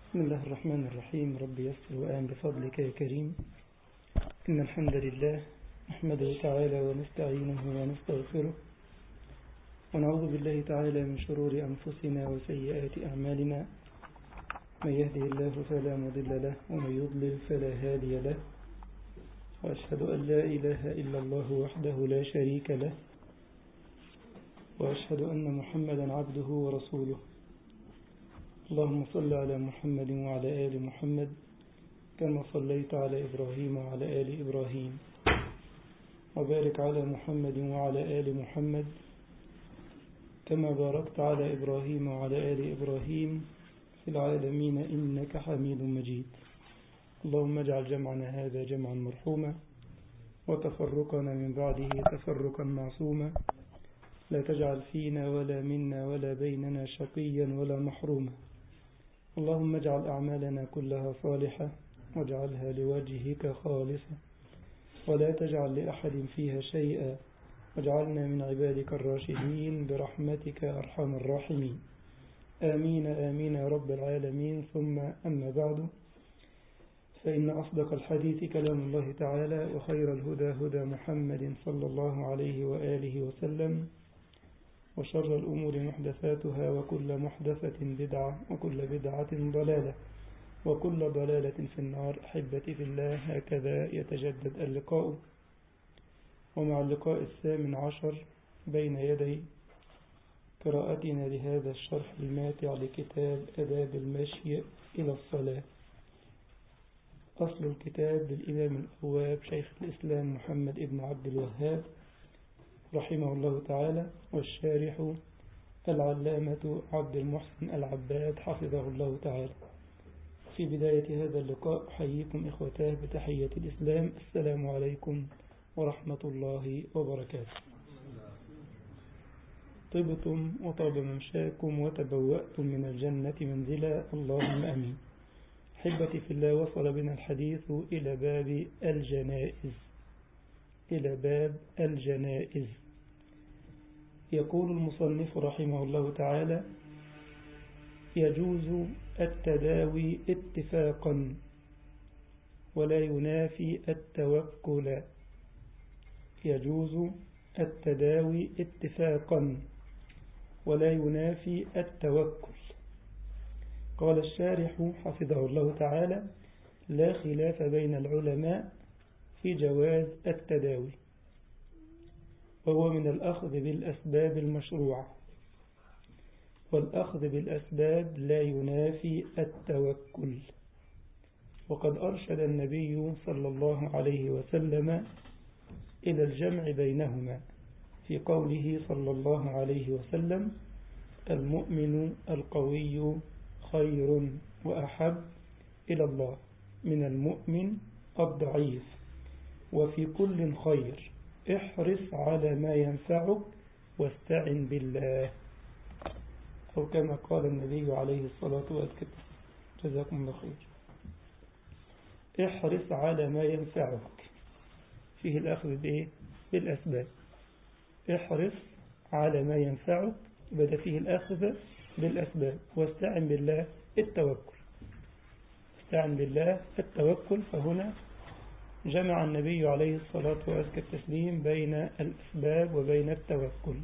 بسم الله الرحمن الرحيم رب يسر وآن بفضلك يا كريم إن الحمد لله نحمده تعالى ونستعينه ونستغفره ونعوذ بالله تعالى من شرور أنفسنا وسيئات أعمالنا من يهده الله فلا مضل له ومن يضلل فلا هادي له وأشهد أن لا إله إلا الله وحده لا شريك له وأشهد أن محمدا عبده ورسوله اللهم صل على محمد وعلى آل محمد كما صليت على إبراهيم وعلى آل إبراهيم وبارك على محمد وعلى آل محمد كما باركت على إبراهيم وعلى آل إبراهيم في العالمين إنك حميد مجيد اللهم اجعل جمعنا هذا جمعا مرحوما وتفرقنا من بعده تفرقا معصوما لا تجعل فينا ولا منا ولا بيننا شقيا ولا محروما اللهم اجعل أعمالنا كلها صالحة واجعلها لوجهك خالصة ولا تجعل لأحد فيها شيئا واجعلنا من عبادك الراشدين برحمتك أرحم الراحمين آمين آمين يا رب العالمين ثم أما بعد فإن أصدق الحديث كلام الله تعالى وخير الهدى هدى محمد صلى الله عليه وآله وسلم وشر الأمور محدثاتها وكل محدثة بدعة وكل بدعة ضلالة وكل ضلالة في النار أحبتي في الله هكذا يتجدد اللقاء ومع اللقاء الثامن عشر بين يدي قراءتنا لهذا الشرح الماتع لكتاب أداب المشي إلى الصلاة أصل الكتاب للإمام الأواب شيخ الإسلام محمد ابن عبد الوهاب رحمه الله تعالى والشارح العلامة عبد المحسن العباد حفظه الله تعالى في بداية هذا اللقاء أحييكم إخوتاه بتحية الإسلام السلام عليكم ورحمة الله وبركاته طبتم وطاب ممشاكم وتبوأتم من الجنة منزلا اللهم أمين حبتي في الله وصل بنا الحديث إلى باب الجنائز إلى باب الجنائز يقول المصنف رحمه الله تعالى يجوز التداوي اتفاقا ولا ينافي التوكل يجوز التداوي اتفاقا ولا ينافي التوكل قال الشارح حفظه الله تعالى لا خلاف بين العلماء في جواز التداوي وهو من الأخذ بالأسباب المشروعة والأخذ بالأسباب لا ينافي التوكل وقد أرشد النبي صلى الله عليه وسلم إلى الجمع بينهما في قوله صلى الله عليه وسلم المؤمن القوي خير وأحب إلى الله من المؤمن الضعيف وفي كل خير احرص على ما ينفعك واستعن بالله أو كما قال النبي عليه الصلاة والسلام جزاكم الله خير احرص على ما ينفعك فيه الأخذ بإيه؟ بالأسباب احرص على ما ينفعك بدأ فيه الأخذ بالأسباب واستعن بالله التوكل استعن بالله التوكل فهنا جمع النبي عليه الصلاة وأزكى التسليم بين الأسباب وبين التوكل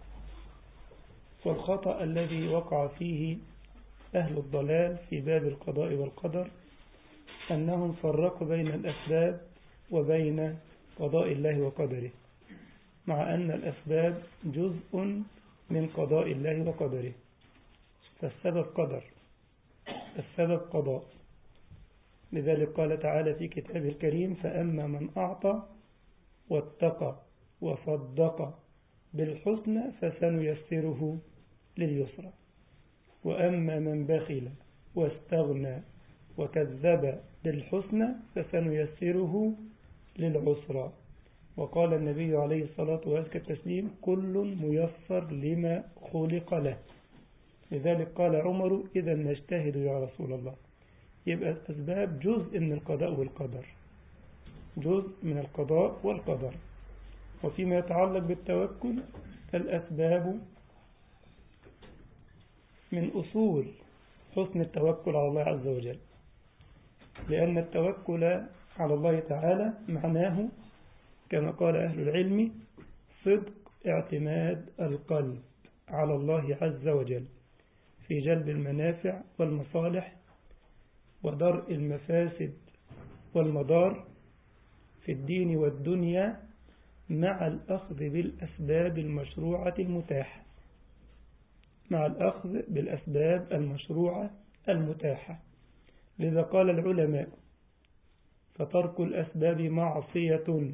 والخطأ الذي وقع فيه أهل الضلال في باب القضاء والقدر أنهم فرقوا بين الأسباب وبين قضاء الله وقدره مع أن الأسباب جزء من قضاء الله وقدره فالسبب قدر السبب قضاء لذلك قال تعالى في كتابه الكريم فأما من أعطى واتقى وصدق بالحسنى فسنيسره لليسرى وأما من بخل واستغنى وكذب بالحسنى فسنيسره للعسرى وقال النبي عليه الصلاة والسلام كل ميسر لما خلق له لذلك قال عمر إذا نجتهد يا رسول الله يبقى الأسباب جزء من القضاء والقدر جزء من القضاء والقدر وفيما يتعلق بالتوكل الأسباب من أصول حسن التوكل على الله عز وجل لأن التوكل على الله تعالى معناه كما قال أهل العلم صدق اعتماد القلب على الله عز وجل في جلب المنافع والمصالح ودرء المفاسد والمضار في الدين والدنيا مع الأخذ بالأسباب المشروعة المتاحة مع الأخذ بالأسباب المشروعة المتاحة لذا قال العلماء فترك الأسباب معصية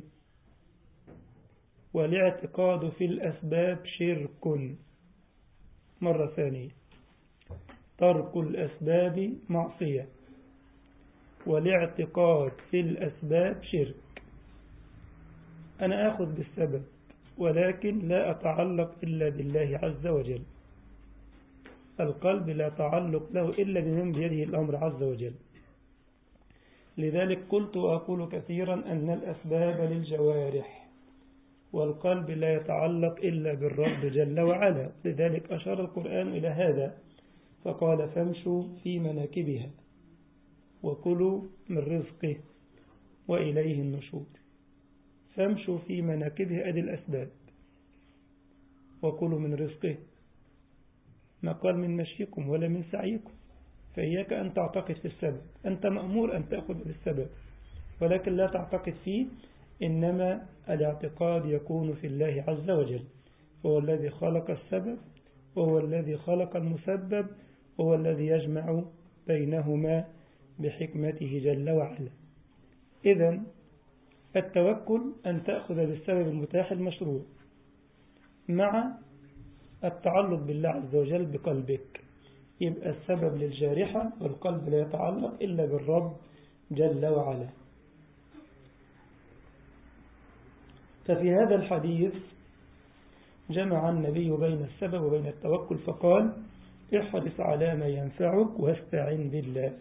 والاعتقاد في الأسباب شرك مرة ثانية ترك الأسباب معصية والاعتقاد في الأسباب شرك أنا أخذ بالسبب ولكن لا أتعلق إلا بالله عز وجل القلب لا تعلق له إلا بمن بيده الأمر عز وجل لذلك قلت وأقول كثيرا أن الأسباب للجوارح والقلب لا يتعلق إلا بالرب جل وعلا لذلك أشار القرآن إلى هذا فقال فامشوا في مناكبها وكلوا من رزقه وإليه النشور فامشوا في مناكبها أدي الأسباب وكلوا من رزقه ما قال من مشيكم ولا من سعيكم فإياك أن تعتقد في السبب أنت مأمور أن تأخذ بالسبب ولكن لا تعتقد فيه إنما الاعتقاد يكون في الله عز وجل هو الذي خلق السبب وهو الذي خلق المسبب وهو الذي يجمع بينهما بحكمته جل وعلا إذا التوكل أن تأخذ بالسبب المتاح المشروع مع التعلق بالله عز وجل بقلبك يبقى السبب للجارحة والقلب لا يتعلق إلا بالرب جل وعلا ففي هذا الحديث جمع النبي بين السبب وبين التوكل فقال احرص على ما ينفعك واستعن بالله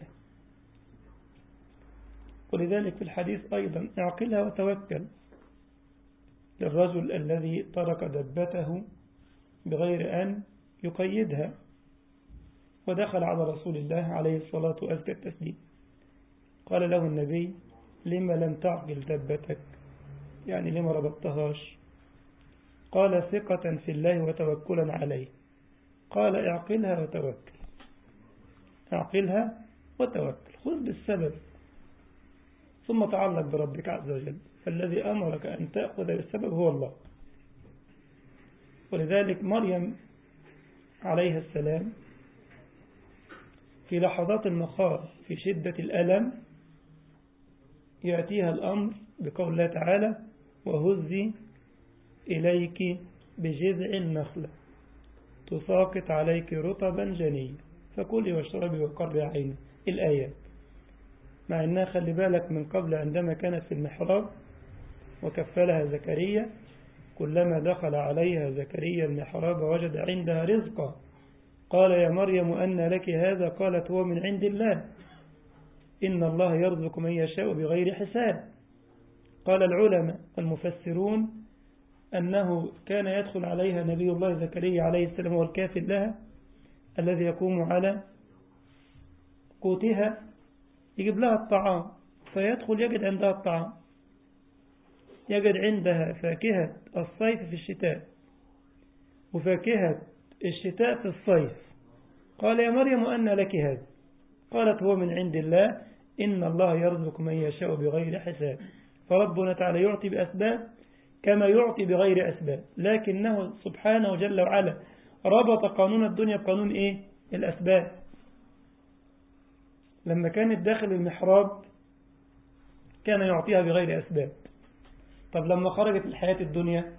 ولذلك في الحديث أيضا اعقلها وتوكل للرجل الذي ترك دبته بغير أن يقيدها ودخل على رسول الله عليه الصلاة وأزكى التسليم قال له النبي لما لم تعقل دبتك يعني لما ربطتهاش قال ثقة في الله وتوكلا عليه قال اعقلها وتوكل اعقلها وتوكل خذ بالسبب ثم تعلق بربك عز وجل فالذي أمرك أن تأخذ بالسبب هو الله ولذلك مريم عليها السلام في لحظات المخاض في شدة الألم يأتيها الأمر بقول الله تعالى وهزي إليك بجذع النخلة تساقط عليك رطبا جنيا فكلي واشربي وقري عيني الآيات مع أنها خلي بالك من قبل عندما كانت في المحراب وكفلها زكريا كلما دخل عليها زكريا المحراب وجد عندها رزقا قال يا مريم أن لك هذا قالت هو من عند الله إن الله يرزق من يشاء بغير حساب قال العلماء المفسرون أنه كان يدخل عليها نبي الله زكريا عليه السلام والكافل لها الذي يقوم على قوتها يجيب لها الطعام فيدخل يجد عندها الطعام يجد عندها فاكهة الصيف في الشتاء وفاكهة الشتاء في الصيف قال يا مريم أن لك هذا قالت هو من عند الله إن الله يرزق من يشاء بغير حساب فربنا تعالى يعطي بأسباب كما يعطي بغير أسباب لكنه سبحانه جل وعلا ربط قانون الدنيا بقانون إيه الأسباب لما كانت داخل المحراب كان يعطيها بغير أسباب طب لما خرجت الحياة الدنيا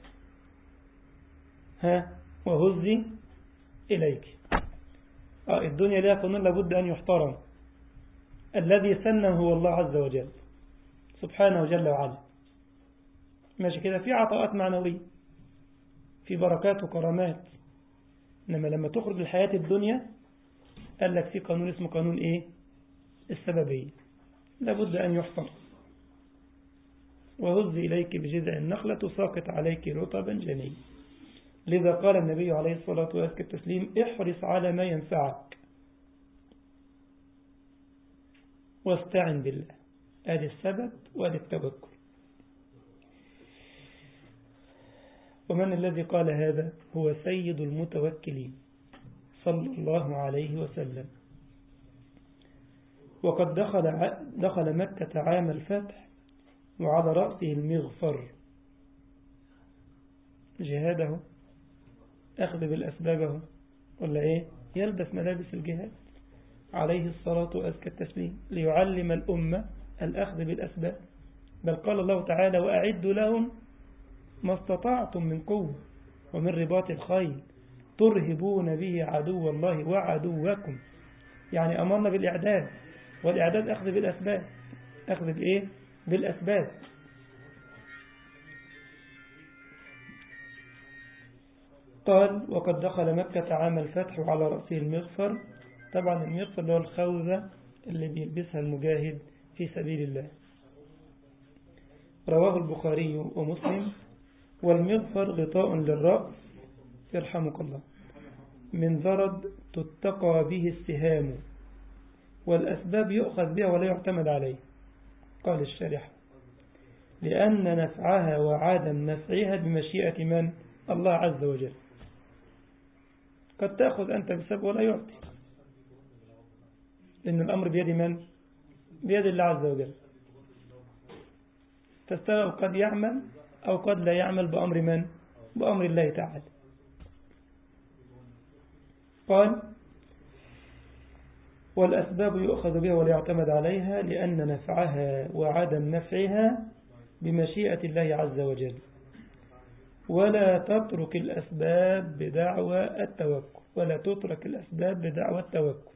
ها وهزي إليك آه الدنيا لها قانون لابد أن يحترم الذي سنه هو الله عز وجل سبحانه جل وعلا ماشي كده في عطاءات معنوية في بركات وكرامات إنما لما تخرج الحياة الدنيا قال لك في قانون اسمه قانون إيه السببية لابد أن يحفظ وهز إليك بجذع النخلة تساقط عليك رطبا جنيا لذا قال النبي عليه الصلاة والسلام التسليم احرص على ما ينفعك واستعن بالله ادي السبب وادي التوكل ومن الذي قال هذا هو سيد المتوكلين صلى الله عليه وسلم وقد دخل, دخل مكة عام الفتح وعلى رأسه المغفر جهاده أخذ بالأسبابه ولا إيه يلبس ملابس الجهاد عليه الصلاة وأزكى التسليم ليعلم الأمة الأخذ بالأسباب بل قال الله تعالى وأعدوا لهم ما استطعتم من قوة ومن رباط الخيل ترهبون به عدو الله وعدوكم يعني أمرنا بالإعداد والإعداد أخذ بالأسباب أخذ بإيه بالأسباب قال وقد دخل مكة عام الفتح وعلى رأسه المغفر طبعا المغفر هو الخوذة اللي بيلبسها المجاهد في سبيل الله رواه البخاري ومسلم والمغفر غطاء للرأس يرحمك الله من زرد تتقى به السهام والأسباب يؤخذ بها ولا يعتمد عليه قال الشارح لأن نفعها وعدم نفعها بمشيئة من الله عز وجل قد تأخذ أنت بسبب ولا يعطي لأن الأمر بيد من بيد الله عز وجل فالسبب قد يعمل أو قد لا يعمل بأمر من بأمر الله تعالى قال والأسباب يؤخذ بها ولا يعتمد عليها لأن نفعها وعدم نفعها بمشيئة الله عز وجل ولا تترك الأسباب بدعوى التوكل ولا تترك الأسباب بدعوى التوكل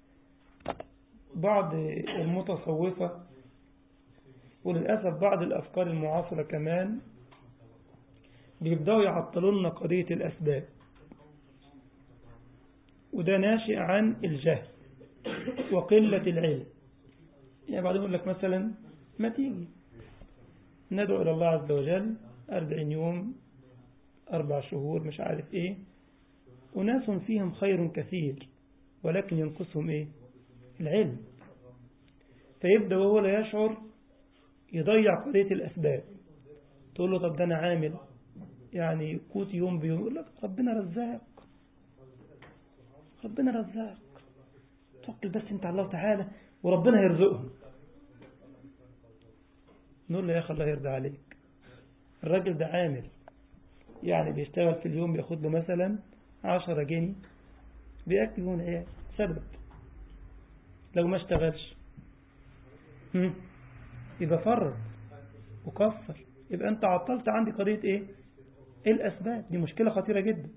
بعض المتصوفة وللأسف بعض الأفكار المعاصرة كمان بيبدأوا يعطلون قضية الأسباب وده ناشئ عن الجهل وقلة العلم يعني بعضهم يقول لك مثلا ما تيجي ندعو إلى الله عز وجل أربعين يوم أربع شهور مش عارف إيه وناس فيهم خير كثير ولكن ينقصهم إيه العلم فيبدأ وهو لا يشعر يضيع قضية الأسباب تقول له طب ده أنا عامل يعني قوت يوم بيوم يقول لك ربنا رزاق ربنا رزاق توكل بس انت على الله تعالى وربنا يرزقهم نقول له يا اخي الله يرضى عليك الراجل ده عامل يعني بيشتغل في اليوم بياخد له مثلا عشرة جنيه بيأكل هون عيال سبب لو ما اشتغلش يبقى فرط وكفر يبقى انت عطلت عندي قضية ايه ايه الاسباب دي مشكلة خطيرة جدا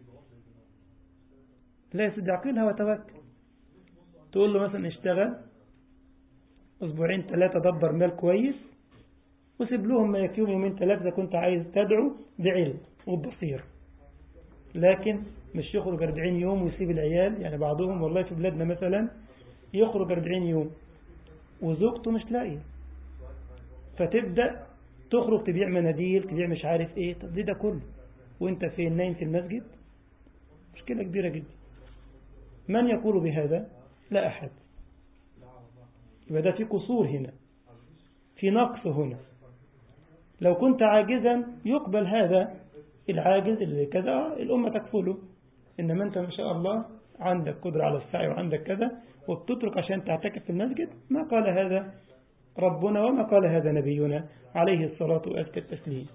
لا يسد عقلها وتوكل تقول له مثلا اشتغل اسبوعين ثلاثة دبر مال كويس وسيب لهم ما يكفيهم يومين ثلاثة إذا كنت عايز تدعو بعلم وبصير لكن مش يخرج 40 يوم ويسيب العيال يعني بعضهم والله في بلادنا مثلا يخرج 40 يوم وزوجته مش لاقيه فتبدأ تخرج تبيع مناديل تبيع مش عارف ايه طب ليه ده كله وانت فين نايم في المسجد مشكلة كبيرة جدا من يقول بهذا لا أحد يبقى ده في قصور هنا في نقص هنا لو كنت عاجزا يقبل هذا العاجز اللي كذا الأمة تكفله إنما أنت ما شاء الله عندك قدرة على السعي وعندك كذا وبتترك عشان تعتكف في المسجد ما قال هذا ربنا وما قال هذا نبينا عليه الصلاة وأزكى التسليم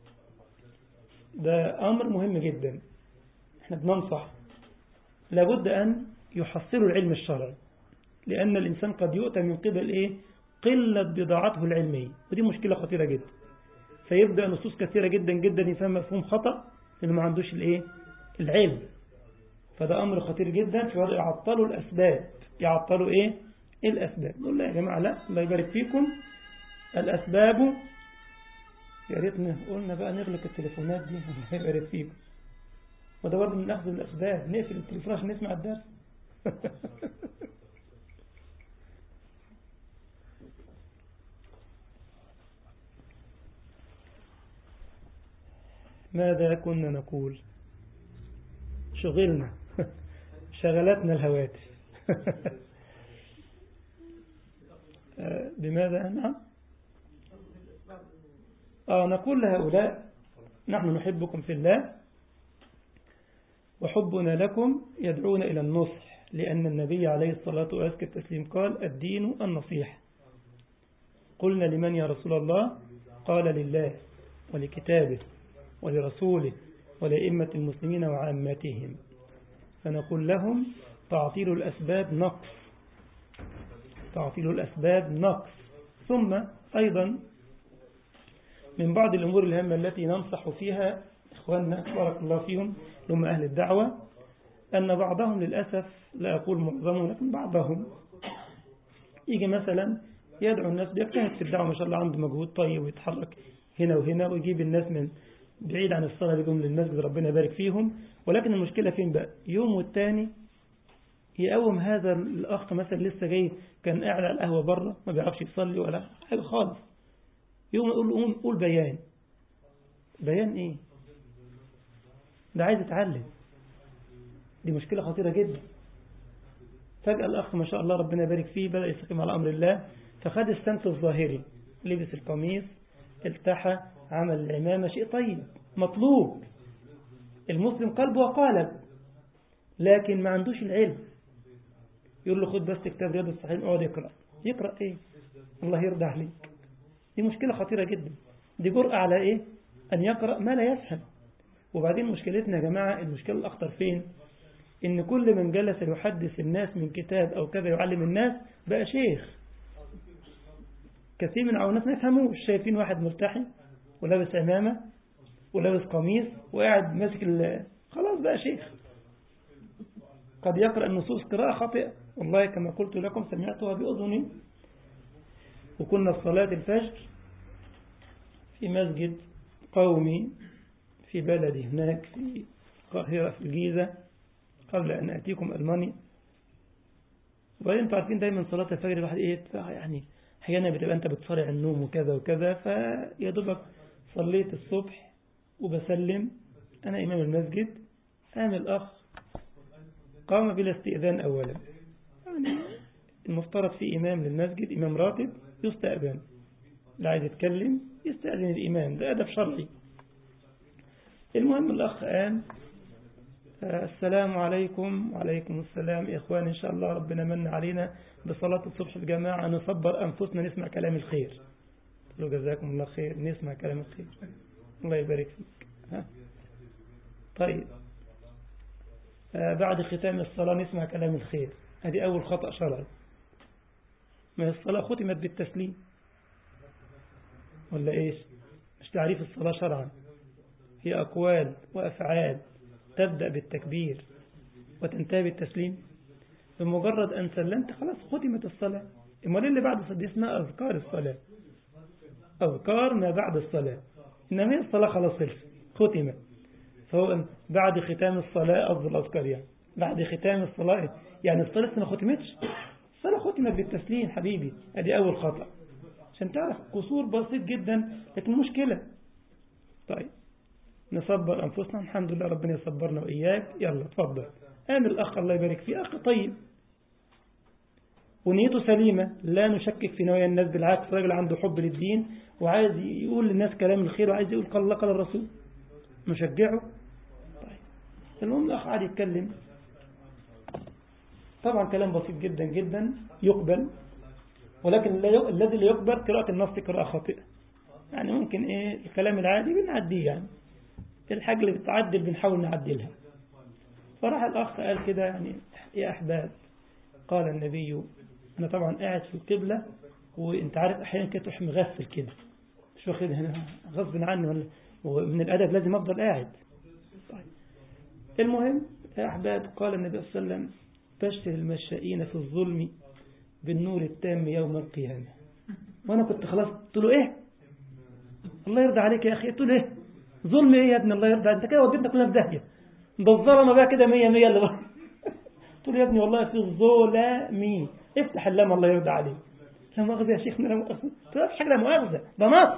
ده أمر مهم جدا احنا بننصح لابد أن يحصلوا العلم الشرعي لأن الإنسان قد يؤتى من قبل إيه قلة بضاعته العلمية ودي مشكلة خطيرة جدا فيبدأ نصوص كثيرة جدا جدا يفهم مفهوم خطأ لأنه ما عندوش الإيه العلم فده أمر خطير جدا فيبدأ يعطلوا الأسباب يعطلوا إيه الأسباب نقول لا يا جماعة لا الله يبارك فيكم الأسباب يا ريتنا قلنا بقى نغلق التليفونات دي الله يبارك فيكم وده برضه من أخذ الأسباب نقفل التليفون عشان نسمع الدرس ماذا كنا نقول شغلنا شغلتنا الهواتف آه، بماذا نعم آه نقول لهؤلاء نحن نحبكم في الله وحبنا لكم يدعونا إلى النصح لأن النبي عليه الصلاة والسلام قال الدين النصيحة قلنا لمن يا رسول الله قال لله ولكتابه ولرسوله ولأئمة المسلمين وعامتهم فنقول لهم تعطيل الأسباب نقص تعطيل الأسباب نقص ثم أيضا من بعض الأمور الهامة التي ننصح فيها إخواننا بارك الله فيهم هم أهل الدعوة أن بعضهم للأسف لا أقول معظمهم لكن بعضهم يجي مثلا يدعو الناس بيجتهد في الدعوة ما شاء الله عنده مجهود طيب ويتحرك هنا وهنا ويجيب الناس من بعيد عن الصلاة بيجوا للمسجد ربنا يبارك فيهم ولكن المشكلة فين بقى يوم والتاني يقوم هذا الأخ مثلا لسه جاي كان قاعد على القهوة بره ما بيعرفش يصلي ولا حاجة خالص يوم يقول له قول بيان بيان ايه ده عايز يتعلم دي مشكلة خطيرة جدا فجأة الأخ ما شاء الله ربنا يبارك فيه بدأ يستقيم على أمر الله فخد السمت الظاهري لبس القميص التحى عمل العمامة شيء طيب مطلوب المسلم قلب وقالب لكن ما عندوش العلم يقول له خد بس كتاب رياض الصحيحين اقعد يقرأ يقرأ ايه الله يرضى عليك دي مشكلة خطيرة جدا دي جرأة على ايه ان يقرأ ما لا يفهم وبعدين مشكلتنا يا جماعة المشكلة الأخطر فين إن كل من جلس يحدث الناس من كتاب أو كذا يعلم الناس بقى شيخ كثير من الناس ما يفهموش شايفين واحد مرتحي ولابس عمامة ولابس قميص وقاعد ماسك خلاص بقى شيخ قد يقرأ النصوص قراءة خاطئة والله كما قلت لكم سمعتها بأذني وكنا في صلاة الفجر في مسجد قومي في بلدي هناك في القاهرة في الجيزة قبل أن أتيكم ألمانيا وبعدين انتوا عارفين دايما صلاة الفجر الواحد إيه يعني أحيانا بتبقى أنت بتصارع النوم وكذا وكذا فيا دوبك صليت الصبح وبسلم أنا إمام المسجد قام الأخ قام بلا استئذان أولا يعني المفترض في إمام للمسجد إمام راتب يستأذن لا عايز يتكلم يستأذن الإمام ده أدب شرعي المهم الأخ قال السلام عليكم وعليكم السلام يا إخوان إن شاء الله ربنا من علينا بصلاة الصبح الجماعة نصبر أنفسنا نسمع كلام الخير قلت له جزاكم الله خير نسمع كلام الخير الله يبارك فيك ها؟ طيب آه بعد ختام الصلاة نسمع كلام الخير هذه أول خطأ شرعي ما الصلاة ختمت بالتسليم ولا إيش مش تعريف الصلاة شرعا هي أقوال وأفعال تبدأ بالتكبير وتنتهي بالتسليم بمجرد أن سلمت خلاص ختمت الصلاة امال اللي بعد الصلاة دي اسمها أذكار الصلاة أذكار ما بعد الصلاة إنما هي الصلاة خلاص خلصت ختمت فهو بعد ختام الصلاة أفضل أذكار يعني بعد ختام الصلاة يعني الصلاة لسه ما ختمتش الصلاة ختمت بالتسليم حبيبي ادي أول خطأ عشان تعرف قصور بسيط جدا لكن مشكلة طيب نصبر أنفسنا الحمد لله ربنا يصبرنا وإياك يلا تفضل قام الأخ الله يبارك فيه أخ طيب ونيته سليمة لا نشكك في نوايا الناس بالعكس راجل عنده حب للدين وعايز يقول للناس كلام الخير وعايز يقول قال الله قال الرسول نشجعه طيب المهم الأخ قاعد يتكلم طبعا كلام بسيط جدا جدا يقبل ولكن الذي لا يقبل قراءة النص قراءة خاطئة يعني ممكن ايه الكلام العادي بنعديه يعني الحاجة اللي بتعدل بنحاول نعدلها فراح الأخ قال كده يعني يا أحباب قال النبي أنا طبعا قاعد في القبلة وانت عارف أحيانا كده تروح مغسل كده مش واخد هنا غصب عني ولا ومن الأدب لازم أفضل قاعد طيب المهم يا أحباب قال النبي صلى الله عليه وسلم بشر المشائين في الظلم بالنور التام يوم القيامة وأنا كنت خلاص قلت له إيه الله يرضى عليك يا أخي قلت له إيه ظلم إيه يا ابن الله يرضى أنت كده وديتنا كلنا في داهية ده الظلمة بقى كده مية مية اللي بقى قلت له يا ابني والله في الظلام افتح اللام الله يرضى عليك لا مؤاخذة يا شيخنا لا مؤاخذة قلت له حاجة لا مؤاخذة ده نص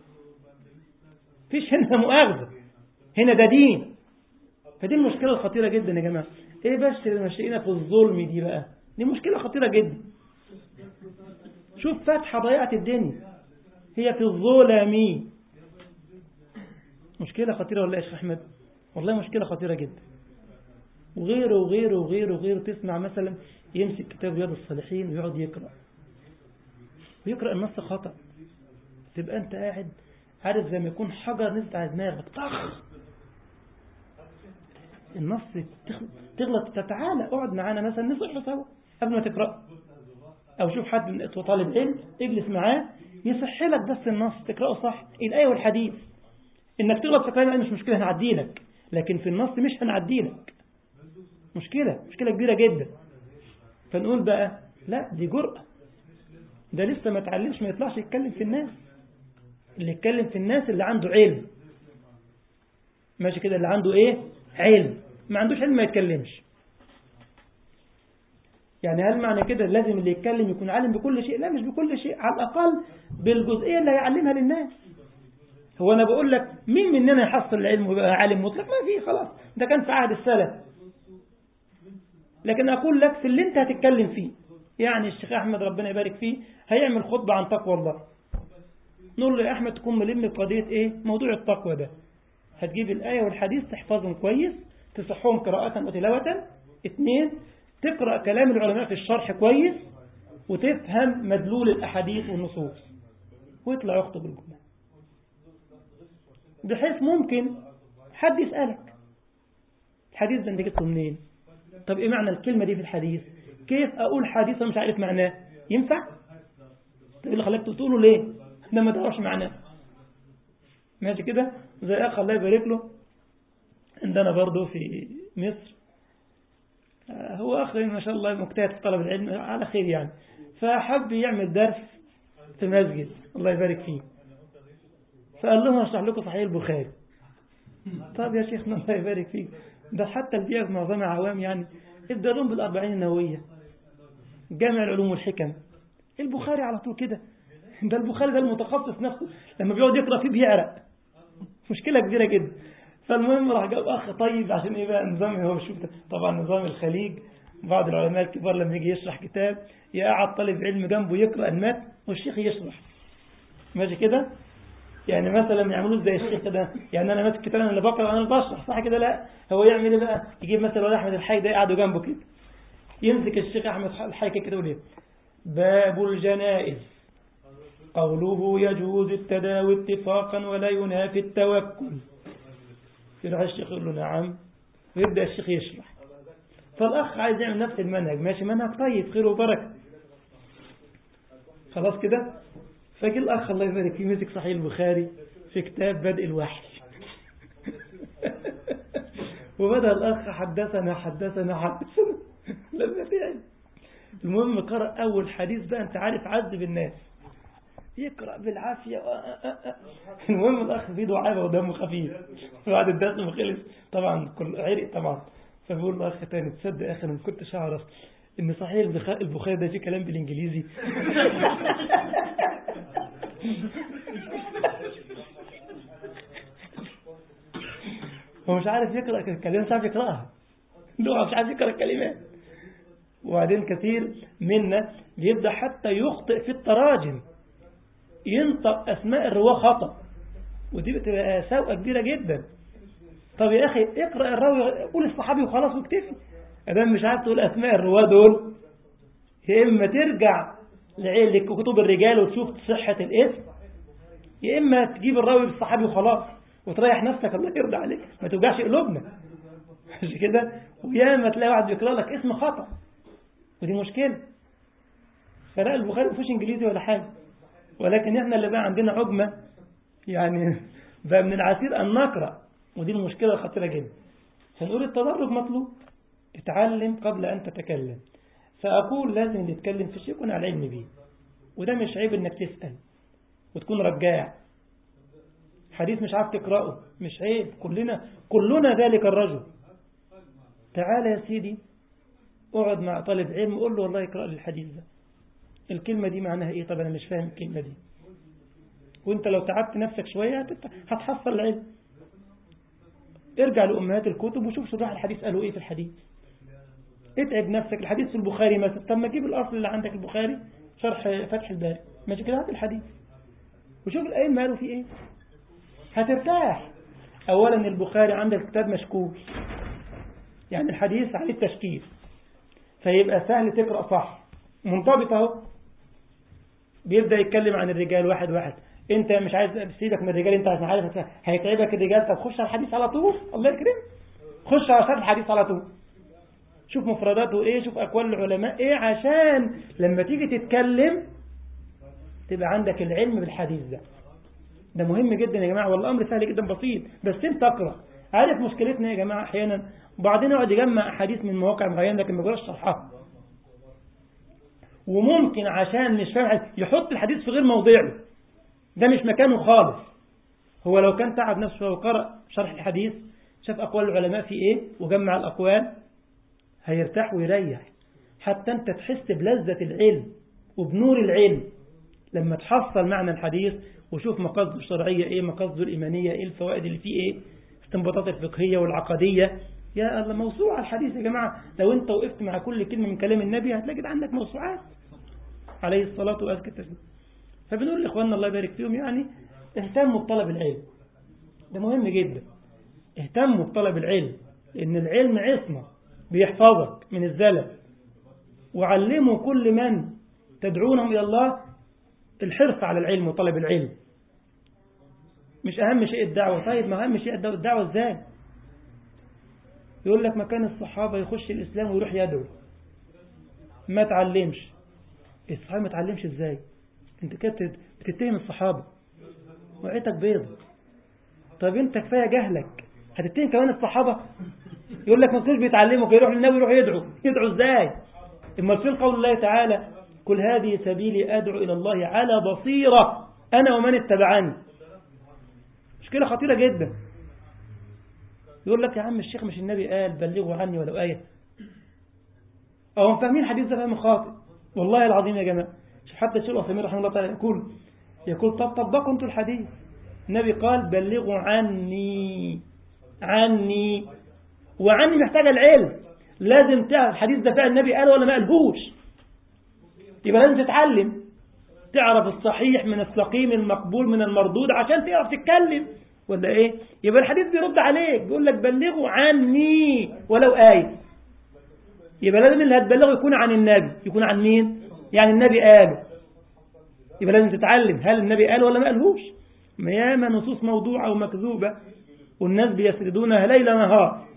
فيش هنا مؤاخذة هنا ده دين فدي المشكلة الخطيرة جدا يا جماعة ايه بشر المشائين في الظلم دي بقى دي مشكلة خطيرة جدا شوف فتحة ضيعت الدنيا هي في الظلم مشكلة خطيرة ولا يا شيخ أحمد والله مشكلة خطيرة جدا وغيره وغيره وغيره وغيره تسمع مثلا يمسك كتاب رياض الصالحين ويقعد يقرأ ويقرأ النص خطأ تبقى أنت قاعد عارف زي ما يكون حجر نزلت على دماغك طخ النص تغلط تعالى اقعد معانا مثلا نصح سوا قبل ما تقرأ أو شوف حد من طالب علم اجلس معاه يصح لك بس النص تقرأه صح الآية والحديث إنك تغلط في كلام مش مشكلة هنعدي لك لكن في النص مش هنعدي لك مشكلة مشكلة كبيرة جدا فنقول بقى لا دي جرأة ده لسه ما تعلمش ما يطلعش يتكلم في الناس اللي يتكلم في الناس اللي عنده علم ماشي كده اللي عنده ايه علم ما عندوش علم ما يتكلمش يعني هل معنى كده لازم اللي يتكلم يكون عالم بكل شيء لا مش بكل شيء على الأقل بالجزئية اللي هيعلمها للناس هو أنا بقول لك مين مننا يحصل العلم ويبقى عالم مطلق ما فيه خلاص ده كان في عهد السلف لكن أقول لك في اللي أنت هتتكلم فيه يعني الشيخ أحمد ربنا يبارك فيه هيعمل خطبة عن تقوى الله نقول له يا أحمد تكون ملم قضية إيه موضوع التقوى ده هتجيب الآية والحديث تحفظهم كويس تصحهم قراءة وتلاوة اثنين تقرأ كلام العلماء في الشرح كويس وتفهم مدلول الأحاديث والنصوص ويطلع يخطب الجمعة بحيث ممكن حد يسألك الحديث ده انت جبته منين طب ايه معنى الكلمة دي في الحديث كيف اقول حديث مش عارف معناه ينفع طب اللي خلاك تقوله ليه ده ما تعرفش معناه ماشي كده زي اخ الله يبارك له عندنا برضه في مصر هو أخ ما شاء الله مجتهد في طلب العلم على خير يعني فحب يعمل درس في مسجد الله يبارك فيه فقال لهم أشرح لكم صحيح البخاري طب يا شيخنا الله يبارك فيك ده حتى البيئة في معظمها عوام يعني ابدأ لهم بالأربعين النووية جامع العلوم والحكم البخاري على طول كده ده البخاري ده المتخصص نفسه لما بيقعد يقرأ فيه بيعرق مشكلة كبيرة جدا فالمهم راح جاب أخ طيب عشان إيه بقى نظام هو شوف طبعا نظام الخليج بعض العلماء الكبار لما يجي يشرح كتاب يقعد طالب علم جنبه يقرأ المات والشيخ يشرح ماشي كده يعني مثلا يعملوه زي الشيخ كده يعني انا ماسك كتاب انا اللي بقرا وانا اللي بشرح صح كده لا هو يعمل ايه بقى يجيب مثلا ولد احمد الحي ده يقعدوا جنبه كده يمسك الشيخ احمد الحي كده يقول ايه باب الجنائز قوله يجوز التداوي اتفاقا ولا ينافي التوكل يروح الشيخ يقول له نعم ويبدأ الشيخ يشرح فالأخ عايز يعمل نفس المنهج ماشي منهج طيب خير وبركة خلاص كده فجي الأخ الله يبارك فيه مسك صحيح البخاري في كتاب بدء الوحي وبدأ الأخ حدثنا حدثنا حدثنا لما تعب المهم قرأ أول حديث بقى أنت عارف عذب الناس يقرأ بالعافية المهم الأخ فيه دعابة ودمه خفيف بعد الدرس ما خلص طبعا كل عرق طبعا فبيقول له أخ تاني تصدق يا أخي أنا ما كنتش أعرف إن صحيح البخاري ده فيه كلام بالإنجليزي هو مش عارف يقرأ الكلمات مش عارف يقرأها لغة مش عارف يقرأ الكلمات وبعدين كثير منا بيبدأ حتى يخطئ في التراجم ينطق أسماء الرواة خطأ ودي بتبقى سوءة كبيرة جدا طب يا أخي اقرأ الراوي قول الصحابي وخلاص واكتفي أدام مش عارف تقول أسماء الرواة دول يا إما ترجع لكتب الرجال وتشوف صحة الاسم يا إما تجيب الراوي بالصحابي وخلاص وتريح نفسك الله يرضى عليك ما توجعش قلوبنا مش كده ويا ما تلاقي واحد بيقرأ لك اسم خطأ ودي مشكلة فلا البخاري ما فيهوش انجليزي ولا حاجة ولكن احنا اللي بقى عندنا عجمة يعني بقى من العسير أن نقرأ ودي المشكلة الخطيرة جدا فنقول التدرج مطلوب اتعلم قبل أن تتكلم فأقول لازم اللي يتكلم في شيء يكون على علم بيه وده مش عيب انك تسأل وتكون رجاع حديث مش عارف تقرأه مش عيب كلنا كلنا ذلك الرجل تعال يا سيدي اقعد مع طالب علم قول له والله اقرأ لي الحديث ده الكلمة دي معناها ايه طب انا مش فاهم الكلمة دي وانت لو تعبت نفسك شوية هتحصل العلم ارجع لأمهات الكتب وشوف شراح الحديث قالوا ايه في الحديث اتعب نفسك الحديث في البخاري مثلا طب ما تجيب الأصل اللي عندك البخاري شرح فتح الباري ماشي كده هات الحديث وشوف الأئمة قالوا فيه ايه هترتاح أولا البخاري عندك كتاب مشكول يعني الحديث عن التشكيل فيبقى سهل تقرأ صح منضبط اهو بيبدأ يتكلم عن الرجال واحد واحد انت مش عايز تسيبك من الرجال انت عشان عارف هيتعبك الرجال طب خش على الحديث على طول الله يكرمك خش على شرح الحديث على طول شوف مفرداته ايه شوف اقوال العلماء ايه عشان لما تيجي تتكلم تبقى عندك العلم بالحديث ده ده مهم جدا يا جماعة والأمر سهل جدا بسيط بس انت اقرأ عارف مشكلتنا يا جماعة احيانا بعضنا يقعد يجمع أحاديث من مواقع معينة لكن ما بيقراش شرحها وممكن عشان مش فاهم يحط الحديث في غير موضعه ده مش مكانه خالص هو لو كان تعب نفسه وقرأ شرح الحديث شاف أقوال العلماء في إيه وجمع الأقوال هيرتاح ويريح حتى أنت تحس بلذة العلم وبنور العلم لما تحصل معنى الحديث وشوف مقاصده الشرعية إيه مقاصده الإيمانية إيه الفوائد اللي فيه إيه استنباطات الفقهية والعقدية يا الله موسوعة الحديث يا جماعة لو أنت وقفت مع كل كلمة من كلام النبي هتلاقي عندك موسوعات عليه الصلاة وأزكى التسليم فبنقول لإخواننا الله يبارك فيهم يعني اهتموا بطلب العلم ده مهم جدا اهتموا بطلب العلم لأن العلم عصمة بيحفظك من الزلل وعلموا كل من تدعونهم إلى الله الحرص على العلم وطلب العلم مش أهم شيء الدعوة طيب ما أهم شيء الدعوة إزاي يقول لك مكان الصحابة يخش الإسلام ويروح يدعو ما تعلمش الصحابة ما تعلمش إزاي انت كده بتتهم الصحابة وعيتك بيض طب انت كفاية جهلك هتتهم كمان الصحابة يقول لك ما كانوش بيتعلموا يروح للنبي يروح يدعو يدعو ازاي اما في قول الله تعالى كل هذه سبيلي ادعو الى الله على بصيرة انا ومن اتبعني مشكلة خطيرة جدا يقول لك يا عم الشيخ مش النبي قال بلغوا عني ولو آية أو فاهمين الحديث ده فهم خاطئ والله العظيم يا جماعة شوف حتى الشيخ العثيمين رحمه الله تعالى يقول يقول طب طبقوا انتوا الحديث النبي قال بلغوا عني عني وعني محتاجة العلم لازم تعرف الحديث ده فعلا النبي قال ولا ما قالهوش يبقى لازم تتعلم تعرف الصحيح من السقيم المقبول من المردود عشان تعرف تتكلم ولا ايه يبقى الحديث بيرد عليك بيقول لك بلغوا عني ولو آية يبقى لازم اللي هتبلغه يكون عن النبي يكون عن مين يعني النبي قاله يبقى لازم تتعلم هل النبي قال ولا ما قالهوش ما ياما نصوص موضوعة ومكذوبة والناس بيسردونها ليل نهار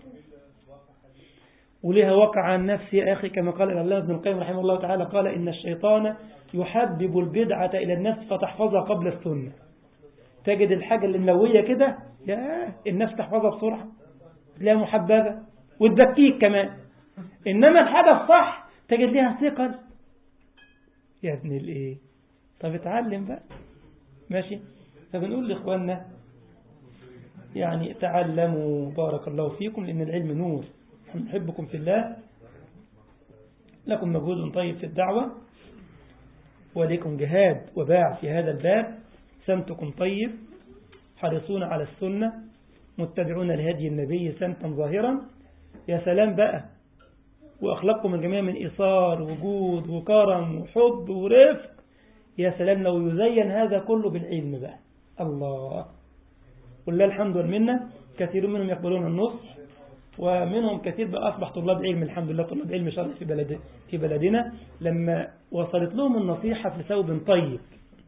ولها وقع عن نفسي يا أخي كما قال العلامة ابن القيم رحمه الله تعالى قال إن الشيطان يحبب البدعة إلى النفس فتحفظها قبل السنة تجد الحاجة اللي ملوية كده يا النفس تحفظها بسرعة تلاقيها محببة وتزكيك كمان إنما الحاجة الصح تجد لها ثقل يا ابن الايه طب اتعلم بقى ماشي فبنقول لإخواننا يعني تعلموا بارك الله فيكم لأن العلم نور نحبكم في الله لكم مجهود طيب في الدعوة ولكم جهاد وباع في هذا الباب سمتكم طيب حريصون على السنة متبعون لهدي النبي سمتا ظاهرا يا سلام بقى وأخلاقكم الجميع من إيثار وجود وكرم وحب ورفق يا سلام لو يزين هذا كله بالعلم بقى الله ولله الحمد والمنة كثير منهم يقبلون النصح ومنهم كثير بقى أصبح طلاب علم الحمد لله طلاب علم شرع في, بلد في بلدنا لما وصلت لهم النصيحة في ثوب طيب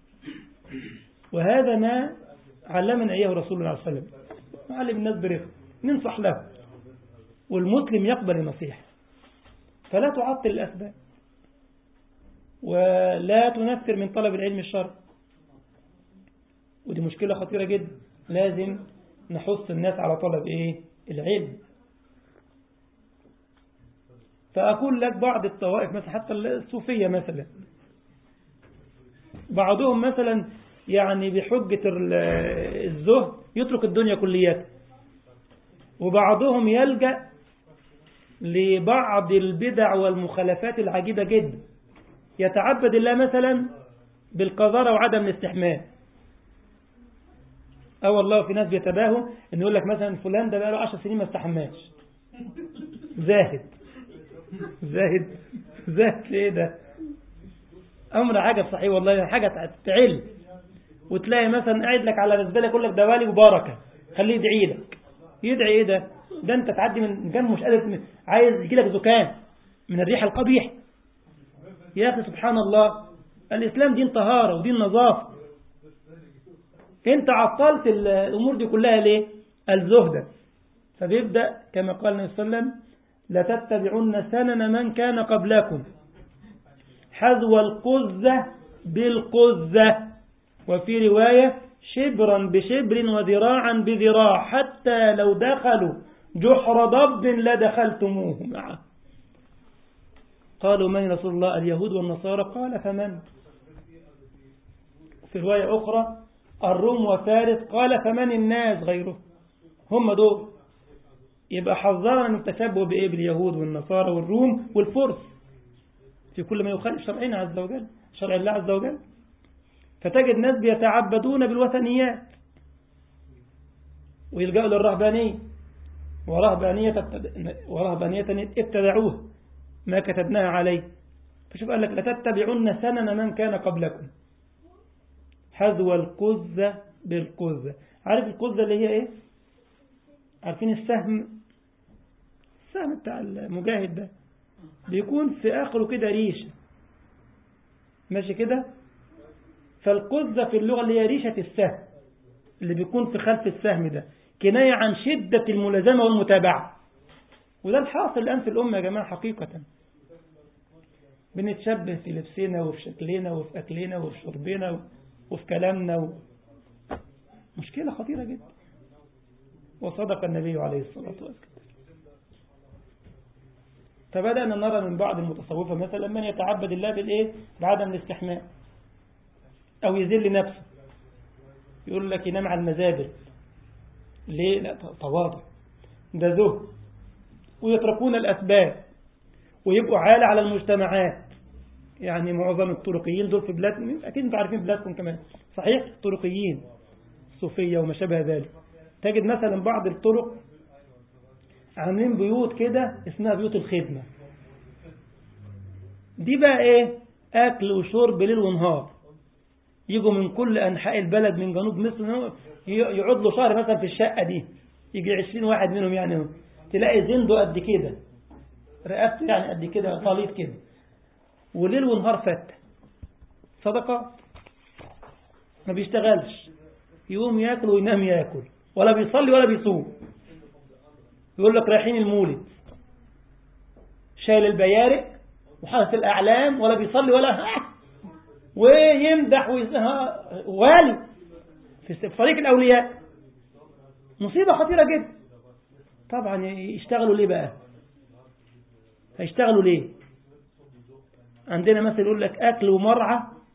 وهذا ما علمنا إياه رسول الله صلى الله عليه وسلم علم الناس برفق ننصح له والمسلم يقبل النصيحة فلا تعطل الأسباب ولا تنفر من طلب العلم الشرعي ودي مشكلة خطيرة جدا لازم نحث الناس على طلب إيه العلم فأقول لك بعض الطوائف مثلا حتى الصوفية مثلا بعضهم مثلا يعني بحجة الزهد يترك الدنيا كليات وبعضهم يلجأ لبعض البدع والمخالفات العجيبة جدا يتعبد الله مثلا بالقذارة وعدم الاستحمام اه والله في ناس بيتباهوا ان يقول لك مثلا فلان ده بقى له 10 سنين ما استحماش زاهد زاهد زاهد ليه ده أمر عجب صحيح والله حاجة تعل وتلاقي مثلا قاعد لك على الزبالة يقول لك دوالي وبركة خليه يدعي لك يدعي ايه ده ده انت تعدي من جنب مش قادر عايز يجي لك زكام من الريح القبيح يا اخي سبحان الله الاسلام دين طهارة ودين نظافة انت عطلت الامور دي كلها ليه الزهد فبيبدأ كما قال النبي صلى الله عليه وسلم لتتبعن سنن من كان قبلكم حذو القزة بالقزة وفي رواية شبرا بشبر وذراعا بذراع حتى لو دخلوا جحر ضب لدخلتموه معه قالوا من رسول الله اليهود والنصارى قال فمن في رواية أخرى الروم وفارس قال فمن الناس غيره هم دول يبقى حذرنا من التشبه بإيه باليهود والنصارى والروم والفرس في كل ما يخالف شرعنا عز وجل شرع الله عز وجل فتجد ناس بيتعبدون بالوثنيات ويلجأوا للرهبانية ورهبانية ورهبانية ابتدعوه ما كتبناها عليه فشوف قال لك لتتبعن سنن من كان قبلكم حذو القزة بالقزة عارف القزة اللي هي ايه عارفين السهم السهم بتاع المجاهد ده بيكون في آخره كده ريشة ماشي كده فالقزة في اللغة اللي هي ريشة السهم اللي بيكون في خلف السهم ده كناية عن شدة الملازمة والمتابعة وده الحاصل الآن في الأمة يا جماعة حقيقة بنتشبه في لبسنا وفي شكلنا وفي أكلنا وفي شربنا وفي كلامنا و... مشكلة خطيرة جدا وصدق النبي عليه الصلاة والسلام فبدأنا نرى من بعض المتصوفة مثلا من يتعبد الله بالإيه بعدم الاستحماء أو يذل نفسه يقول لك ينام على المزابل ليه لا تواضع ده زهد ويتركون الأسباب ويبقوا عالة على المجتمعات يعني معظم الطرقيين دول في بلاد أكيد انتوا عارفين بلادكم كمان صحيح الطرقيين صوفية وما شابه ذلك تجد مثلا بعض الطرق عاملين بيوت كده اسمها بيوت الخدمة دي بقى ايه اكل وشرب ليل ونهار يجوا من كل انحاء البلد من جنوب مصر يقعد له شهر مثلا في الشقة دي يجي 20 واحد منهم يعني تلاقي زنده قد كده رقبته يعني قد كده طليط كده وليل ونهار فتة صدقة ما بيشتغلش يقوم ياكل وينام ياكل ولا بيصلي ولا بيصوم يقول لك رايحين المولد شايل البيارق وحاطط الأعلام ولا بيصلي ولا ويمدح والي في فريق الأولياء مصيبة خطيرة جدا طبعا يشتغلوا ليه بقى هيشتغلوا ليه عندنا مثل يقول لك أكل ومرعى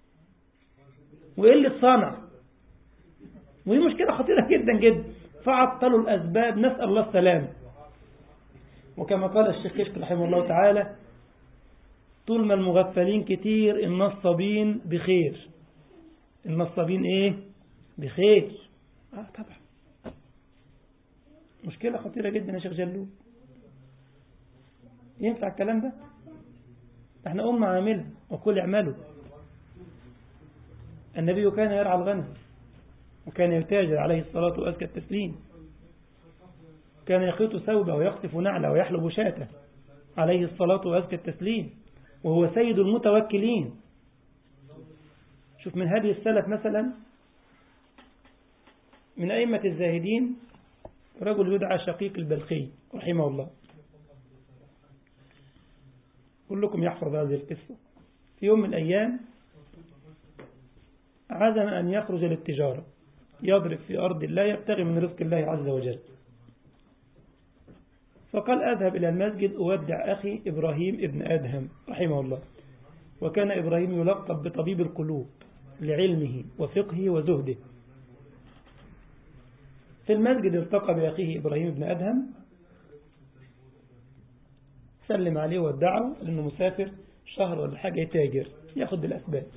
وقلة صنع ودي مشكلة خطيرة جدا جدا فعطلوا الأسباب نسأل الله السلام وكما قال الشيخ كشك رحمه الله تعالى طول ما المغفلين كتير النصابين بخير النصابين ايه بخير اه طبعا مشكلة خطيرة جدا يا شيخ جلول ينفع الكلام ده احنا أمة عاملة وكل اعملوا النبي كان يرعى الغنم وكان يتاجر عليه الصلاة وأزكى التسليم كان يخيط ثوبه ويقطف نعله ويحلب شاته عليه الصلاة وأزكى التسليم وهو سيد المتوكلين شوف من هذه السلف مثلا من أئمة الزاهدين رجل يدعى شقيق البلخي رحمه الله كلكم يحفظ هذه القصة في يوم من الأيام عزم أن يخرج للتجارة يضرب في أرض الله يبتغي من رزق الله عز وجل فقال أذهب إلى المسجد أودع أخي إبراهيم ابن أدهم رحمه الله وكان إبراهيم يلقب بطبيب القلوب لعلمه وفقهه وزهده في المسجد التقى بأخيه إبراهيم بن أدهم سلم عليه ودعه لأنه مسافر شهر ولا حاجة يتاجر ياخد بالأسباب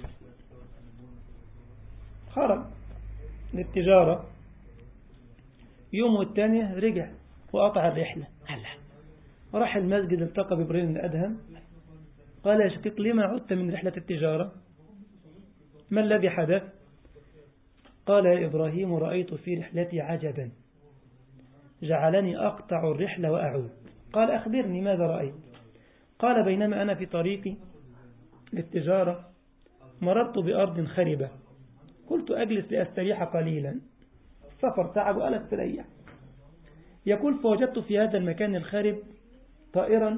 خرج للتجارة يوم والتانية رجع وقطع الرحلة هلا راح المسجد التقى بإبراهيم بن أدهم قال يا شقيق لما عدت من رحلة التجارة ما الذي حدث قال يا إبراهيم رأيت في رحلتي عجبا جعلني أقطع الرحلة وأعود قال أخبرني ماذا رأيت قال بينما أنا في طريقي للتجارة مررت بأرض خربة قلت أجلس لأستريح قليلا سفر تعب وألا استريح يقول فوجدت في هذا المكان الخارب طائرا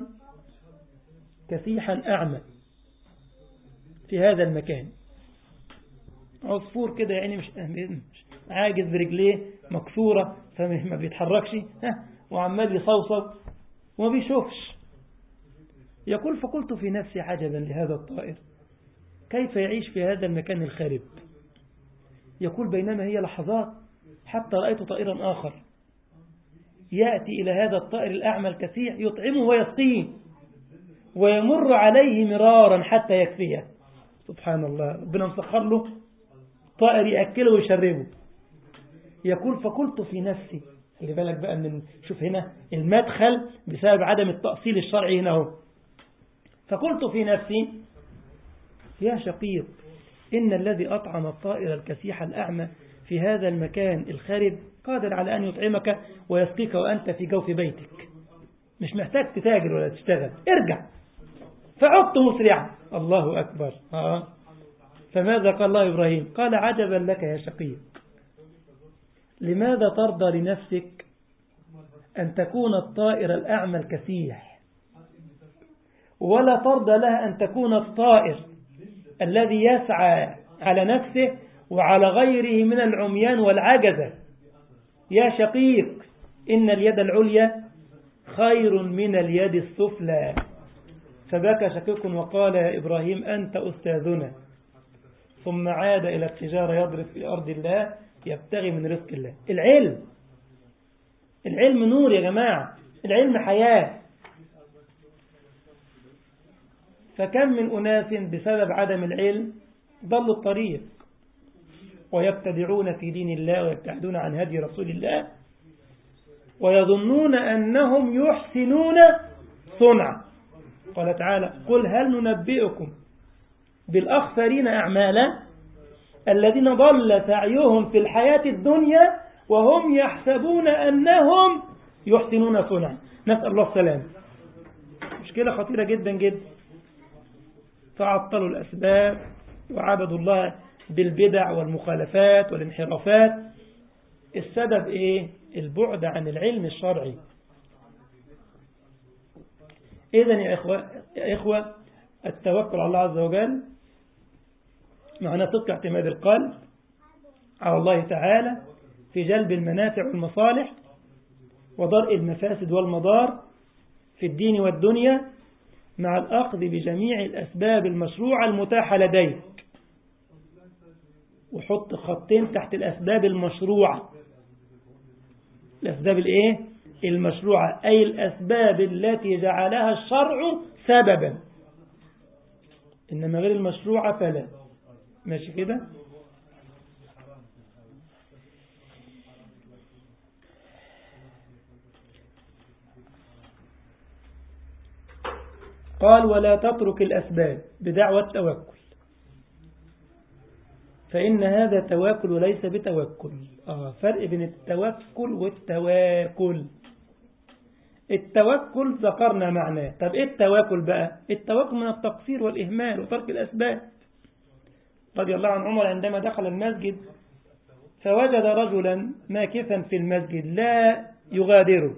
كسيحا أعمى في هذا المكان عصفور كده يعني مش عاجز برجليه مكسورة فما بيتحركش ها وعمال يصوصو وما بيشوفش يقول فقلت في نفسي عجبا لهذا الطائر كيف يعيش في هذا المكان الخارب يقول بينما هي لحظات حتى رأيت طائرا آخر يأتي إلى هذا الطائر الأعمى الكسيح يطعمه ويسقيه ويمر عليه مرارا حتى يكفيه سبحان الله ربنا مسخر له طائر يأكله ويشربه يقول فقلت في نفسي خلي بالك بقى من شوف هنا المدخل بسبب عدم التأصيل الشرعي هنا هو فقلت في نفسي يا شقيق إن الذي أطعم الطائر الكسيح الأعمى في هذا المكان الخارب قادر على أن يطعمك ويسقيك وأنت في جوف بيتك مش محتاج تتاجر ولا تشتغل ارجع فعدت مسرعا الله أكبر آه. فماذا قال الله إبراهيم قال عجبا لك يا شقيق لماذا ترضى لنفسك أن تكون الطائر الأعمى الكسيح ولا ترضى لها أن تكون الطائر الذي يسعى على نفسه وعلى غيره من العميان والعجزة يا شقيق إن اليد العليا خير من اليد السفلى فبكى شقيق وقال يا إبراهيم أنت أستاذنا ثم عاد إلى التجارة يضرب في أرض الله يبتغي من رزق الله العلم العلم نور يا جماعة العلم حياة فكم من أناس بسبب عدم العلم ضلوا الطريق ويبتدعون في دين الله ويبتعدون عن هدي رسول الله ويظنون أنهم يحسنون صنعا قال تعالى قل هل ننبئكم بالأخسرين أعمالا الذين ضل سعيهم في الحياة الدنيا وهم يحسبون أنهم يحسنون صنعا نسأل الله السلام مشكلة خطيرة جدا جدا فعطلوا الأسباب وعبدوا الله بالبدع والمخالفات والانحرافات السبب ايه البعد عن العلم الشرعي اذا يا اخوة, يا إخوة التوكل على الله عز وجل معناه صدق اعتماد القلب على الله تعالى في جلب المنافع والمصالح وضرء المفاسد والمضار في الدين والدنيا مع الأخذ بجميع الأسباب المشروعة المتاحة لديك وحط خطين تحت الأسباب المشروعة الأسباب الإيه؟ المشروعة أي الأسباب التي جعلها الشرع سببا إنما غير المشروعة فلا ماشي كده قال ولا تترك الأسباب بدعوى التوكل فإن هذا تواكل وليس بتوكل آه فرق بين التوكل والتواكل التوكل ذكرنا معناه طب إيه التواكل بقى التواكل من التقصير والإهمال وترك الأسباب رضي الله عن عمر عندما دخل المسجد فوجد رجلا ماكثا في المسجد لا يغادره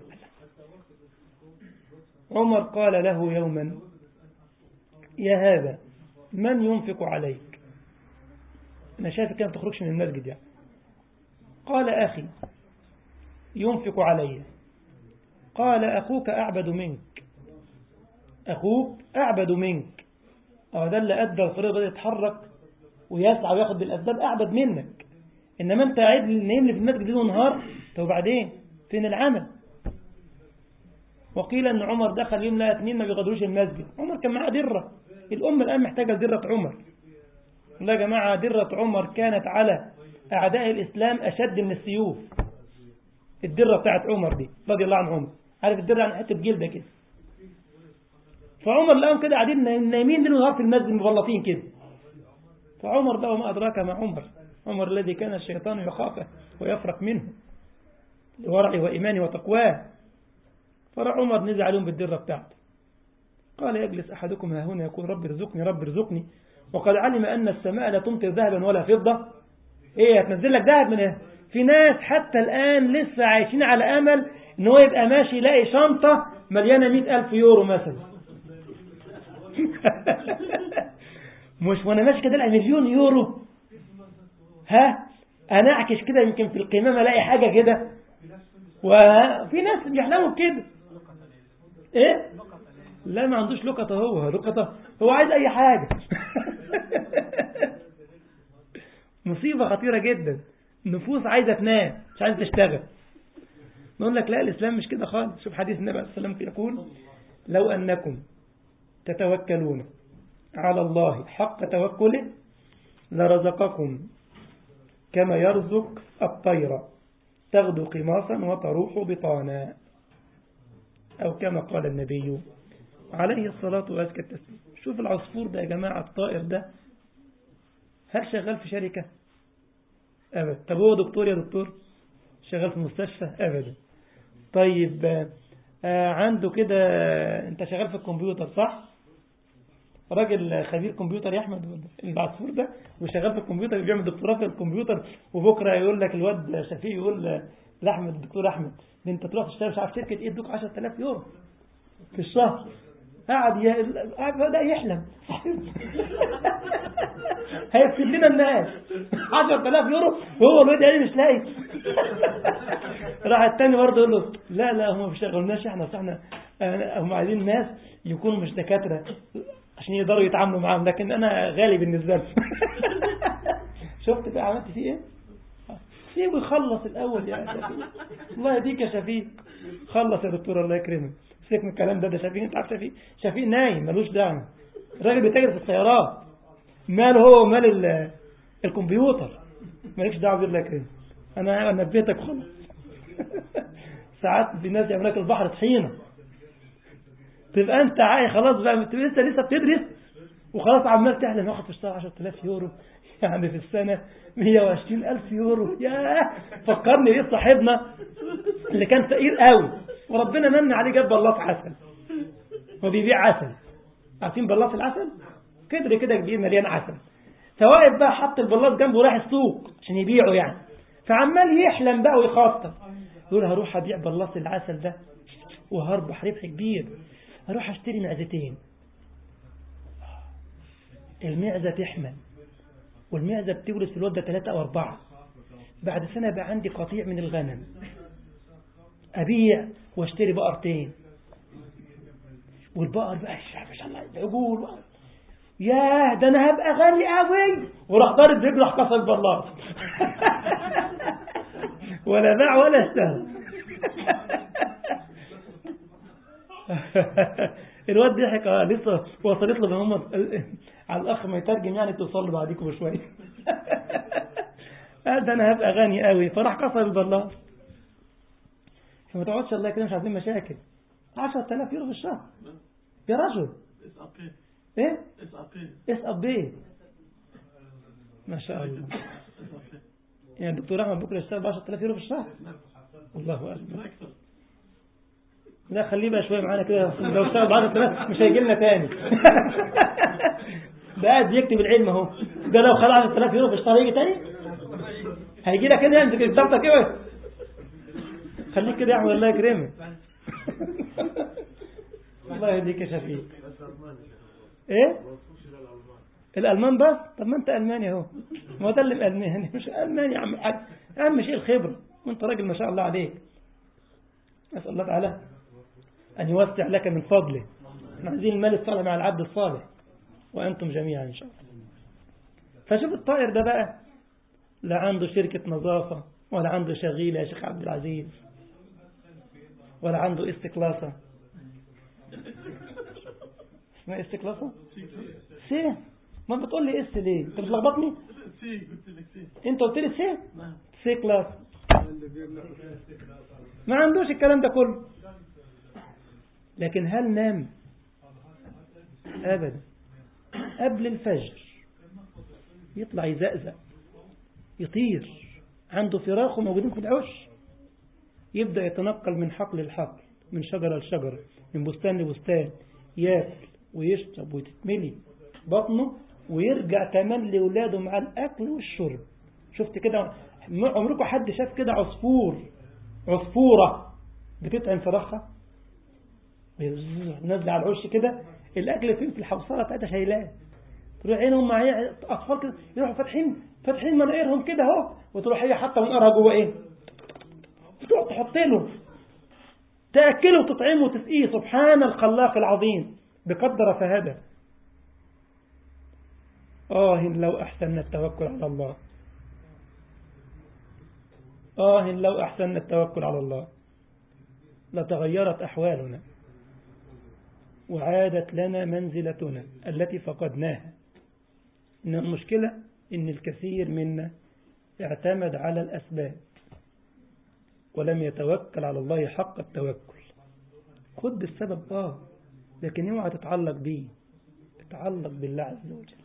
عمر قال له يوما يا هذا من ينفق عليك أنا شايفك كده ما تخرجش من المسجد يعني قال أخي ينفق علي قال أخوك أعبد منك أخوك أعبد منك أو ده اللي أدى الفريق بدأ يتحرك ويسعى وياخد بالأسباب أعبد منك إنما أنت قاعد نايم لي في المسجد ليل ونهار طب وبعدين فين العمل وقيل أن عمر دخل يوم لا اثنين ما بيغادروش المسجد عمر كان معاه درة الأمة الآن محتاجة درة عمر لا يا جماعة درة عمر كانت على أعداء الإسلام أشد من السيوف الدرة بتاعت عمر دي رضي الله عن عمر عارف الدرة عن حتة جلدة كده فعمر لقاهم كده قاعدين نايمين ليل ونهار في المسجد مغلطين كده فعمر بقى وما أدراك ما عمر عمر الذي كان الشيطان يخافه ويفرق منه لورعه وإيمانه وتقواه فرع عمر نزل عليهم بالدرة بتاعته قال يجلس أحدكم ها هنا يقول رب ارزقني رب ارزقني وقد علم أن السماء لا تمطر ذهبا ولا فضة ايه هتنزل لك ذهب من ايه في ناس حتى الآن لسه عايشين على أمل ان هو يبقى ماشي يلاقي شنطة مليانة مئة ألف يورو مثلا مش وانا ماشي كده الاقي مليون يورو ها انا اعكش كده يمكن في القمامة الاقي حاجة كده وفي ناس بيحلموا بكده ايه لا ما عندوش لقطة هو لقطة هو عايز اي حاجة مصيبة خطيرة جدا نفوس عايزة تنام مش عايزة تشتغل نقول لك لا الإسلام مش كده خالص شوف حديث النبي عليه الصلاة والسلام يقول لو أنكم تتوكلون على الله حق توكله لرزقكم كما يرزق الطير تغدو قماصا وتروح بطانا أو كما قال النبي عليه الصلاة وأزكى التسليم شوف العصفور ده يا جماعة الطائر ده هل شغال في شركة أبدا طب هو دكتور يا دكتور شغال في مستشفى أبدا طيب آه عنده كده انت شغال في الكمبيوتر صح راجل خبير كمبيوتر يا احمد العصفور ده وشغال في الكمبيوتر بيعمل دكتوراه في الكمبيوتر وبكره يقول لك الواد شفيق يقول لاحمد الدكتور احمد ده انت تروح تشتغل مش عارف شركه ايه ادوك 10000 يورو في الشهر قعد ي... بدا يحلم هيكتب لنا الناس 10000 يورو وهو الواد يعني مش لاقي راح التاني برضه يقول له لا لا هم ما بيشتغلوناش احنا اصل احنا هم عايزين ناس يكونوا مش دكاتره عشان يقدروا يتعاملوا معاهم لكن انا غالي بالنسبه لهم شفت بقى عملت فيه ايه سيبه يخلص الاول يا شفيق الله يهديك يا شفيق خلص يا دكتور الله يكرمك سيبك من الكلام ده ده شفيق انت عارف شفيق شفيق نايم ملوش دعم الراجل بيتاجر في السيارات مال هو ومال الكمبيوتر مالكش دعوه بالله يكرمك انا نبيتك خلاص ساعات في ناس يعمل لك البحر طحينه تبقى انت عاي خلاص بقى لسه لسه بتدرس وخلاص عمال تحلم واخد في الشهر 10000 يورو يعني في السنة 120000 يورو ياه فكرني ايه صاحبنا اللي كان فقير قوي وربنا من عليه جاب بلاط عسل هو بيبيع عسل عارفين بلاط العسل كدر كده كبير مليان عسل فواقف بقى حط البلاط جنبه رايح السوق عشان يبيعه يعني فعمال يحلم بقى ويخطط يقول هروح ابيع بلاط العسل ده وهربح ربح كبير هروح اشتري معزتين المعزة تحمل والمعزة بتورث في الواد ده ثلاثة أو أربعة بعد سنة بقى عندي قطيع من الغنم أبيع واشتري بقرتين والبقر بقى ما شاء الله العجول ياه ده انا هبقى غني قوي وراح ضارب برجله راح كسر البلاط ولا باع ولا اشترى الواد ضحك اه لسه وصلت له هم على الاخ ما يترجم يعني توصل له بعديكم بشويه قال ده انا هبقى غني قوي فراح كسر البلاط فما تقعدش الله كده مش عايزين مشاكل 10000 يورو في الشهر يا رجل ايه اس اب بي ما شاء الله يعني الدكتور احمد بكره يشتغل ب 10000 يورو في الشهر الله اكبر لا خليه بقى شويه معانا كده لو اشتغل ب 10000 مش هيجي لنا تاني ده قاعد بيكتب العلم اهو ده لو خد 10000 يورو في الشهر يجي تاني هيجي لك كده يمسك الدفتر كده خليك كده يا احمد الله يكرمك الله يهديك يا شفيق ايه الالمان بس طب ما انت الماني اهو ما ده اللي الالماني مش الماني يا عم الحاج اهم شيء الخبره وانت راجل ما شاء الله عليك نسال الله تعالى ان يوسع لك من فضله احنا عايزين المال الصالح مع العبد الصالح وانتم جميعا ان شاء الله فشوف الطائر ده بقى لا عنده شركة نظافة ولا عنده شغيلة يا شيخ عبد العزيز ولا عنده استكلاسة اسمها استكلاسة سي ما بتقول لي اس ليه انت بتلخبطني سي قلت لك سي انت قلت لي سي نعم سي كلاس ما عندوش الكلام ده كله لكن هل نام ابدا قبل الفجر يطلع يزقزق يطير عنده فراخ موجودين في العش يبدأ يتنقل من حقل لحقل من شجرة لشجرة من بستان لبستان ياكل ويشرب وتتملي بطنه ويرجع كمان لأولاده مع الأكل والشرب شفت كده عمركم حد شاف كده عصفور عصفورة بتطعم فراخها نازله على العش كده الأكل فين في الحوصلة بتاعتها شايلاه تروح عينهم مع أطفال كده يروحوا فاتحين فاتحين مناقيرهم كده اهو وتروح هي حاطه منقارها جوه ايه؟ تقعد تحط له تأكله وتطعمه وتسقيه سبحان الخلاق العظيم بقدر فهدى آه لو أحسن التوكل على الله آه لو أحسن التوكل على الله لتغيرت أحوالنا وعادت لنا منزلتنا التي فقدناها إن المشكلة إن الكثير منا اعتمد على الأسباب ولم يتوكل على الله حق التوكل خد بالسبب آه لكن اوعى تتعلق بيه تتعلق بالله عز وجل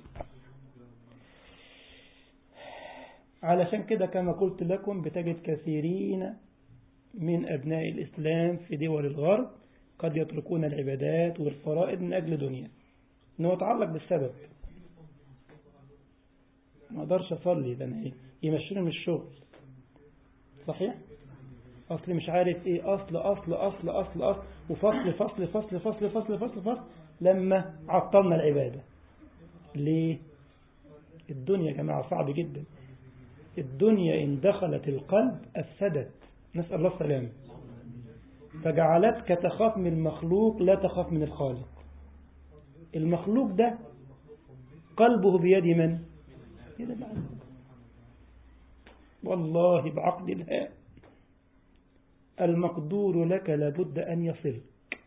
علشان كده كما قلت لكم بتجد كثيرين من أبناء الإسلام في دول الغرب قد يتركون العبادات والفرائض من أجل دنيا إنه يتعلق بالسبب ما أقدرش أصلي ده أنا إيه يمشوني من الشغل صحيح أصل مش عارف إيه أصل أصل أصل أصل أصل وفصل فصل فصل فصل فصل فصل فصل لما عطلنا العبادة ليه الدنيا يا جماعة صعب جدا الدنيا إن دخلت القلب أفسدت نسأل الله السلامة فجعلتك تخاف من المخلوق لا تخاف من الخالق المخلوق ده قلبه بيد من يد الله والله بعقد الهاء المقدور لك لابد أن يصلك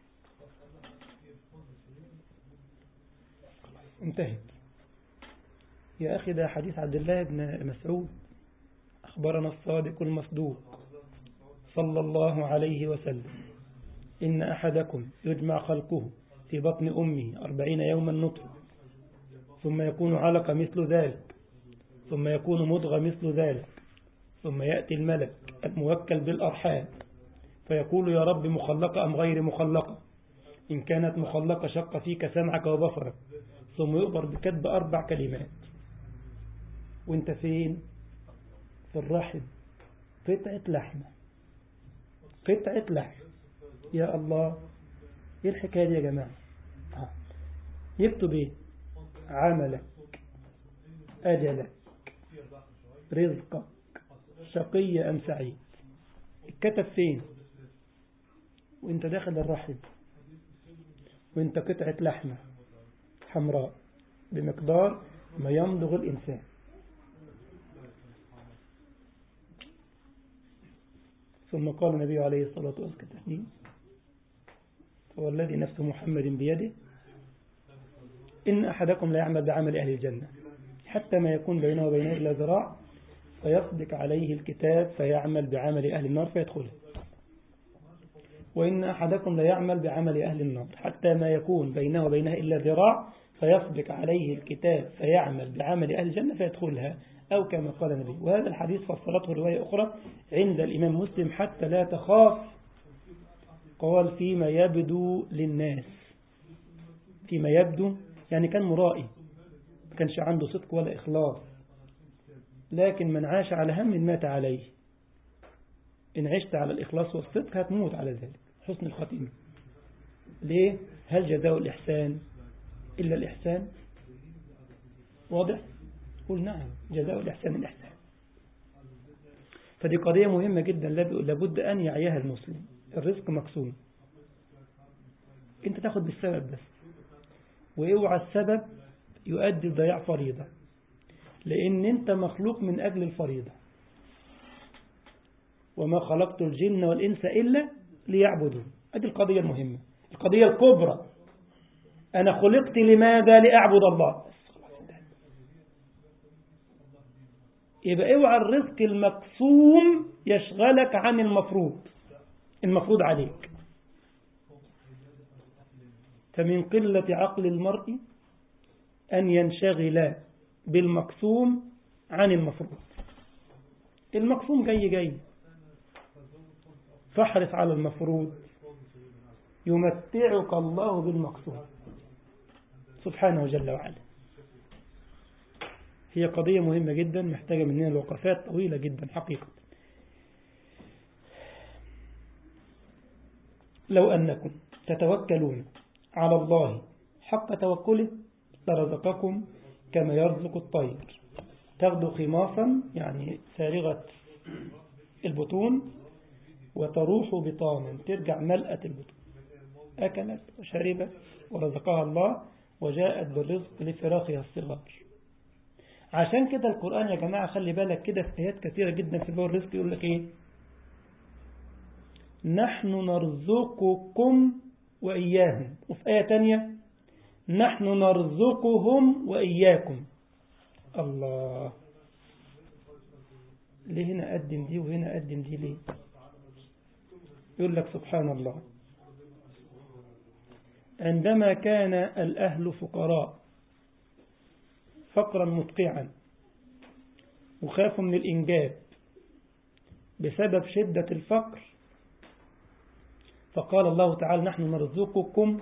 انتهت يا أخي ده حديث عبد الله بن مسعود أخبرنا الصادق المصدوق صلى الله عليه وسلم إن أحدكم يجمع خلقه في بطن أمه أربعين يوما نطفة ثم يكون علق مثل ذلك ثم يكون مضغى مثل ذلك ثم يأتي الملك الموكل بالأرحام فيقول يا رب مخلقة أم غير مخلقة إن كانت مخلقة شق فيك سمعك وبصرك ثم يؤمر بكتب أربع كلمات وانت فين في الرحم قطعة لحمة قطعة لحم يا الله ايه الحكاية دي يا جماعة يكتب ايه عملك أجلك رزقك شقي أم سعيد الكتب فين وانت داخل الرحم وانت قطعة لحمة حمراء بمقدار ما يمضغ الإنسان ثم قال النبي عليه الصلاة والسلام هو الذي نفس محمد بيده إن أحدكم لا يعمل بعمل أهل الجنة حتى ما يكون بينه وبينه إلا ذراع فيصدق عليه الكتاب فيعمل بعمل أهل النار فيدخله وإن أحدكم لا يعمل بعمل أهل النار حتى ما يكون بينه وبينها إلا ذراع فيسبق عليه الكتاب فيعمل بعمل أهل الجنة فيدخلها أو كما قال النبي وهذا الحديث فسرته رواية أخرى عند الإمام مسلم حتى لا تخاف قال فيما يبدو للناس فيما يبدو يعني كان مرائي ما كانش عنده صدق ولا إخلاص لكن من عاش على هم مات عليه إن عشت على الإخلاص والصدق هتموت على ذلك حسن الخاتمة ليه هل جزاء الإحسان إلا الإحسان واضح قل نعم جزاء الإحسان الإحسان فدي قضية مهمة جدا لابد أن يعيها المسلم الرزق مقسوم انت تاخد بالسبب بس واوعى السبب يؤدي لضياع فريضة لأن أنت مخلوق من أجل الفريضة وما خلقت الجن والإنس إلا ليعبدون هذه القضية المهمة القضية الكبرى أنا خلقت لماذا لأعبد الله يبقى اوعى الرزق المقسوم يشغلك عن المفروض المفروض عليك فمن قلة عقل المرء أن ينشغل بالمقسوم عن المفروض المقسوم جاي جاي فاحرص على المفروض يمتعك الله بالمقسوم سبحانه جل وعلا هي قضية مهمة جدا محتاجة مننا الوقفات طويلة جدا حقيقة لو أنكم تتوكلون على الله حق توكله لرزقكم كما يرزق الطير تغدو خماصا يعني فارغة البطون وتروح بطانا ترجع ملأة البطون أكلت وشربت ورزقها الله وجاءت بالرزق لفراخها الصغار عشان كده القرآن يا جماعة خلي بالك كده في آيات كثيرة جدا في باب الرزق يقول لك إيه نحن نرزقكم وإياهم وفي آية تانية نحن نرزقهم وإياكم الله ليه هنا قدم دي وهنا قدم دي ليه يقول لك سبحان الله عندما كان الأهل فقراء فقرا مدقعا وخافوا من الإنجاب بسبب شدة الفقر فقال الله تعالى نحن نرزقكم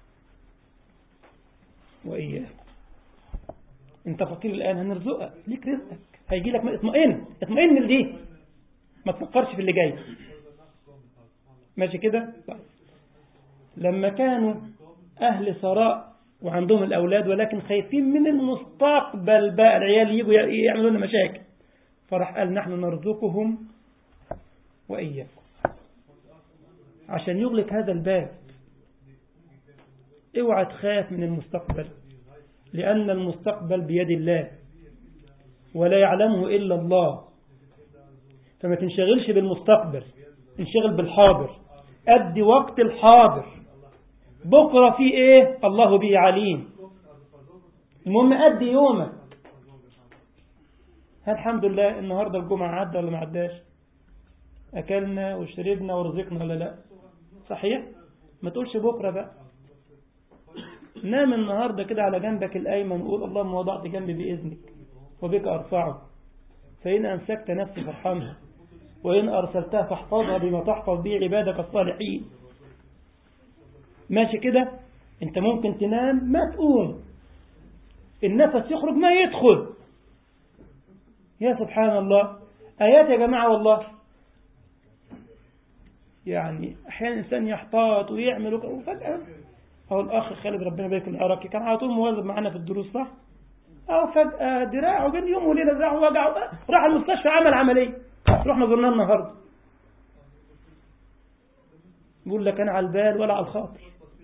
وإياكم انت فقير الآن هنرزقك ليك رزقك هيجي لك اطمئن اطمئن من دي ما تفكرش في اللي جاي ماشي كده طيب. لما كانوا أهل ثراء وعندهم الأولاد ولكن خايفين من المستقبل بقى العيال يجوا يعملوا لنا مشاكل فراح قال نحن نرزقهم وإياكم عشان يغلق هذا الباب اوعى تخاف من المستقبل لأن المستقبل بيد الله ولا يعلمه إلا الله فما تنشغلش بالمستقبل انشغل بالحاضر أدي وقت الحاضر بكرة في إيه الله به عليم المهم أدي يومك الحمد لله النهاردة الجمعة عدى ولا ما عداش أكلنا وشربنا ورزقنا ولا لا صحيح ما تقولش بكرة بقى نام النهاردة كده على جنبك الأيمن وقول اللهم وضعت جنبي بإذنك وبك أرفعه فإن أمسكت نفسي فارحمها وإن أرسلتها فاحفظها بما تحفظ به عبادك الصالحين ماشي كده انت ممكن تنام ما تقوم النفس يخرج ما يدخل يا سبحان الله آيات يا جماعة والله يعني أحيانا الإنسان يحتاط ويعمل وفجأة أو الأخ خالد ربنا يبارك العراقي كان على طول مواظب معانا في الدروس صح؟ أو فجأة دراعه بين يوم وليلة دراعه وجعه راح المستشفى عمل عملية رحنا زرناه النهارده بيقول لك أنا على البال ولا على الخاطر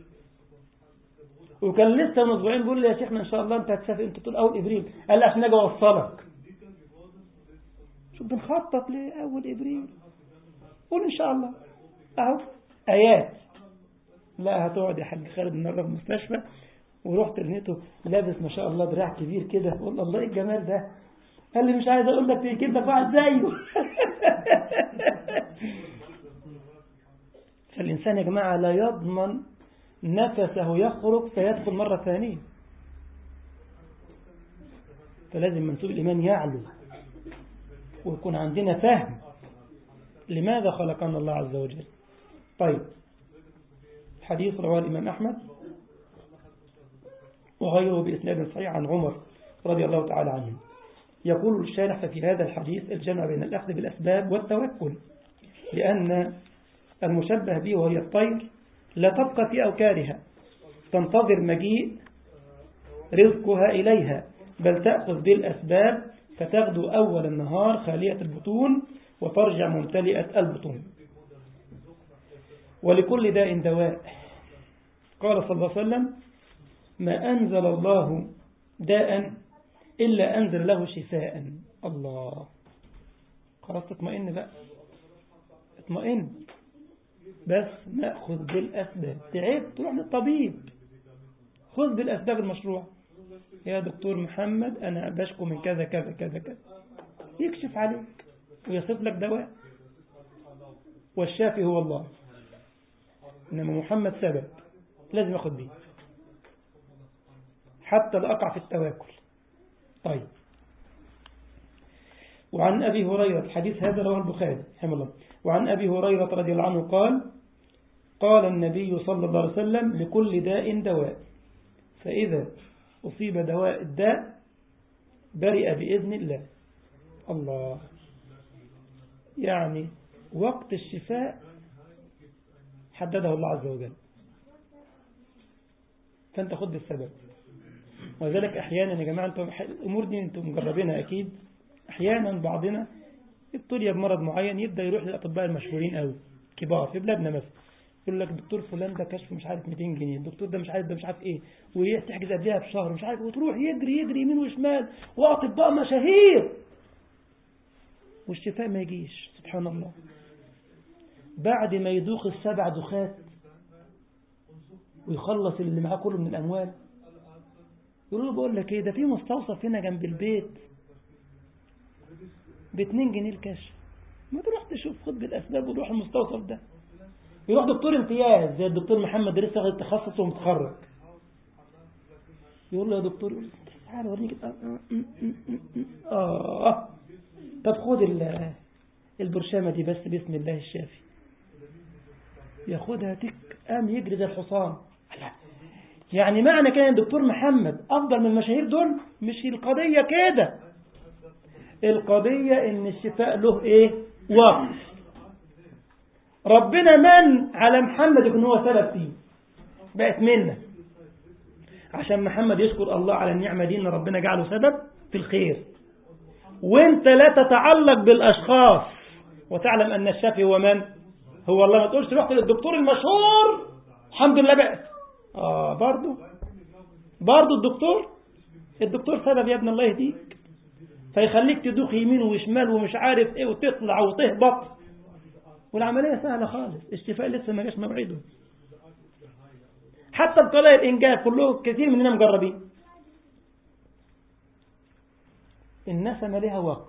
وكان لسه من اسبوعين بيقول لي يا شيخنا ان شاء الله انت هتسافر انت تقول اول ابريل قال لي عشان اجي اوصلك شوف بنخطط لاول ابريل قول ان شاء الله اهو ايات لا هتقعد يا حاج خالد النهارده في المستشفى ورحت لقيته لابس ما شاء الله دراع كبير كده قلت الله ايه الجمال ده قال لي مش عايز اقول لك في كده واحد زيه فالانسان يا جماعه لا يضمن نفسه يخرج فيدخل مرة ثانية فلازم منسوب الإيمان يعلو ويكون عندنا فهم لماذا خلقنا الله عز وجل طيب حديث رواه الإمام أحمد وغيره بإسناد صحيح عن عمر رضي الله تعالى عنه يقول الشارح في هذا الحديث الجمع بين الأخذ بالأسباب والتوكل لأن المشبه به وهي الطير لا تبقى في أوكارها تنتظر مجيء رزقها إليها بل تأخذ بالأسباب فتغدو أول النهار خالية البطون وترجع ممتلئة البطون ولكل داء دواء قال صلى الله عليه وسلم ما أنزل الله داء إلا أنزل له شفاء الله خلاص تطمئن بقى اطمئن بس نأخذ بالأسباب تعبت تروح للطبيب خذ بالأسباب المشروع يا دكتور محمد أنا بشكو من كذا كذا كذا كذا يكشف عليك ويصف لك دواء والشافي هو الله إنما محمد سبب لازم أخذ بيه حتى لا أقع في التواكل طيب وعن أبي هريرة الحديث هذا رواه البخاري رحمه الله وعن أبي هريرة رضي الله عنه قال قال النبي صلى الله عليه وسلم لكل داء دواء فإذا أصيب دواء الداء برئ بإذن الله الله يعني وقت الشفاء حدده الله عز وجل فأنت خد بالسبب ولذلك أحيانا يا جماعة أنتم الأمور دي أنتم مجربينها أكيد أحيانا بعضنا ابتلي بمرض معين يبدأ يروح للأطباء المشهورين أوي كبار في بلادنا مثلا يقول لك دكتور فلان ده كشف مش عارف 200 جنيه الدكتور ده مش عارف ده مش عارف ايه وتحجز قبلها بشهر مش عارف وتروح يجري يجري يمين وشمال واطباء مشاهير والشفاء ما يجيش سبحان الله بعد ما يدوخ السبع دخات ويخلص اللي معاه كله من الأموال يقول له بقول لك ايه ده في مستوصف هنا جنب البيت ب 2 جنيه الكشف ما تروح تشوف خد بالأسباب وروح المستوصف ده يروح دكتور امتياز زي الدكتور محمد لسه واخد التخصص ومتخرج يقول له يا دكتور تعالى وريني كده اه طب خد البرشامه دي بس بسم الله الشافي ياخدها تك قام يجري زي الحصان يعني معنى كده الدكتور محمد افضل من المشاهير دول مش القضيه كده القضيه ان الشفاء له ايه وقت ربنا من على محمد يكون هو سبب فيه بقت منا عشان محمد يشكر الله على النعمة دي ان ربنا جعله سبب في الخير وانت لا تتعلق بالاشخاص وتعلم ان الشافي هو من هو الله ما تقولش رحت للدكتور المشهور الحمد لله بقى اه برضو برضو الدكتور الدكتور سبب يا ابن الله يهديك فيخليك تدوخ يمين وشمال ومش عارف ايه وتطلع وتهبط والعملية سهلة خالص الشفاء لسه ما جاش موعده حتى بطلاء الإنجاب كله كثير مننا مجربين النسمة لها وقت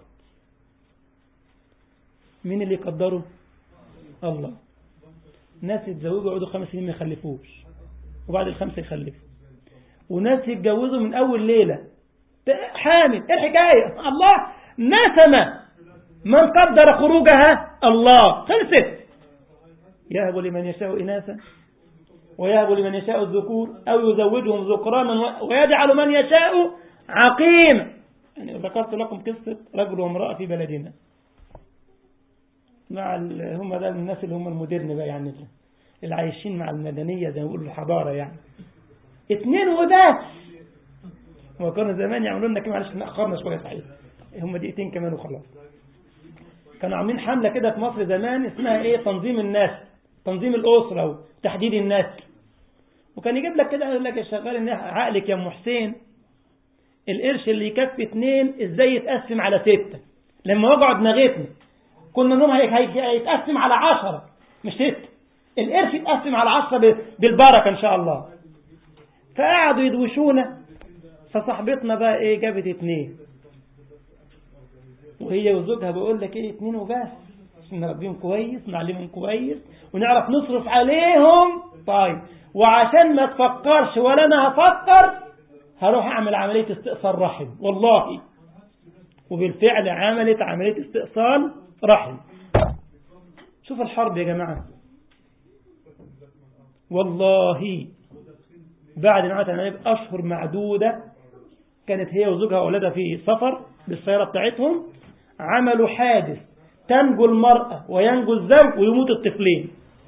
مين اللي يقدره الله ناس يتزوجوا يقعدوا خمس سنين ما يخلفوش وبعد الخمسة يخلفوا وناس يتجوزوا من أول ليلة حامل ايه الحكاية الله نسمة من قدر خروجها الله خلصت يهب لمن يشاء إناثا ويهب لمن يشاء الذكور أو يزوجهم ذكرانا ويجعل من يشاء عقيما يعني ذكرت لكم قصة رجل وامرأة في بلدنا مع هم ده الناس اللي هم المودرن بقى يعني اللي عايشين مع المدنية زي ما بيقولوا الحضارة يعني اتنين وبس وكانوا زمان يعملوا لنا كده معلش احنا اخرنا شويه صحيح هم دقيقتين كمان وخلاص كانوا عاملين حملة كده في مصر زمان اسمها ايه تنظيم الناس تنظيم الأسرة وتحديد الناس وكان يجيب لك كده يقول لك يا شغال ان عقلك يا ام حسين القرش اللي يكفي اتنين ازاي يتقسم على ستة لما وجعوا دماغتنا كنا نوم هيتقسم على عشرة مش ستة القرش يتقسم على عشرة بالبركة ان شاء الله فقعدوا يدوشونا فصاحبتنا بقى ايه جابت اتنين وهي وزوجها بيقول لك ايه اتنين وبس عشان نربيهم كويس نعلمهم كويس ونعرف نصرف عليهم طيب وعشان ما تفكرش ولا انا هفكر هروح اعمل عملية استئصال رحم والله وبالفعل عملت عملية استئصال رحم شوف الحرب يا جماعة والله بعد ما عملت عملية بأشهر معدودة كانت هي وزوجها وأولادها في سفر بالسيارة بتاعتهم عملوا حادث تنجو المرأة وينجو الزوج ويموت الطفلين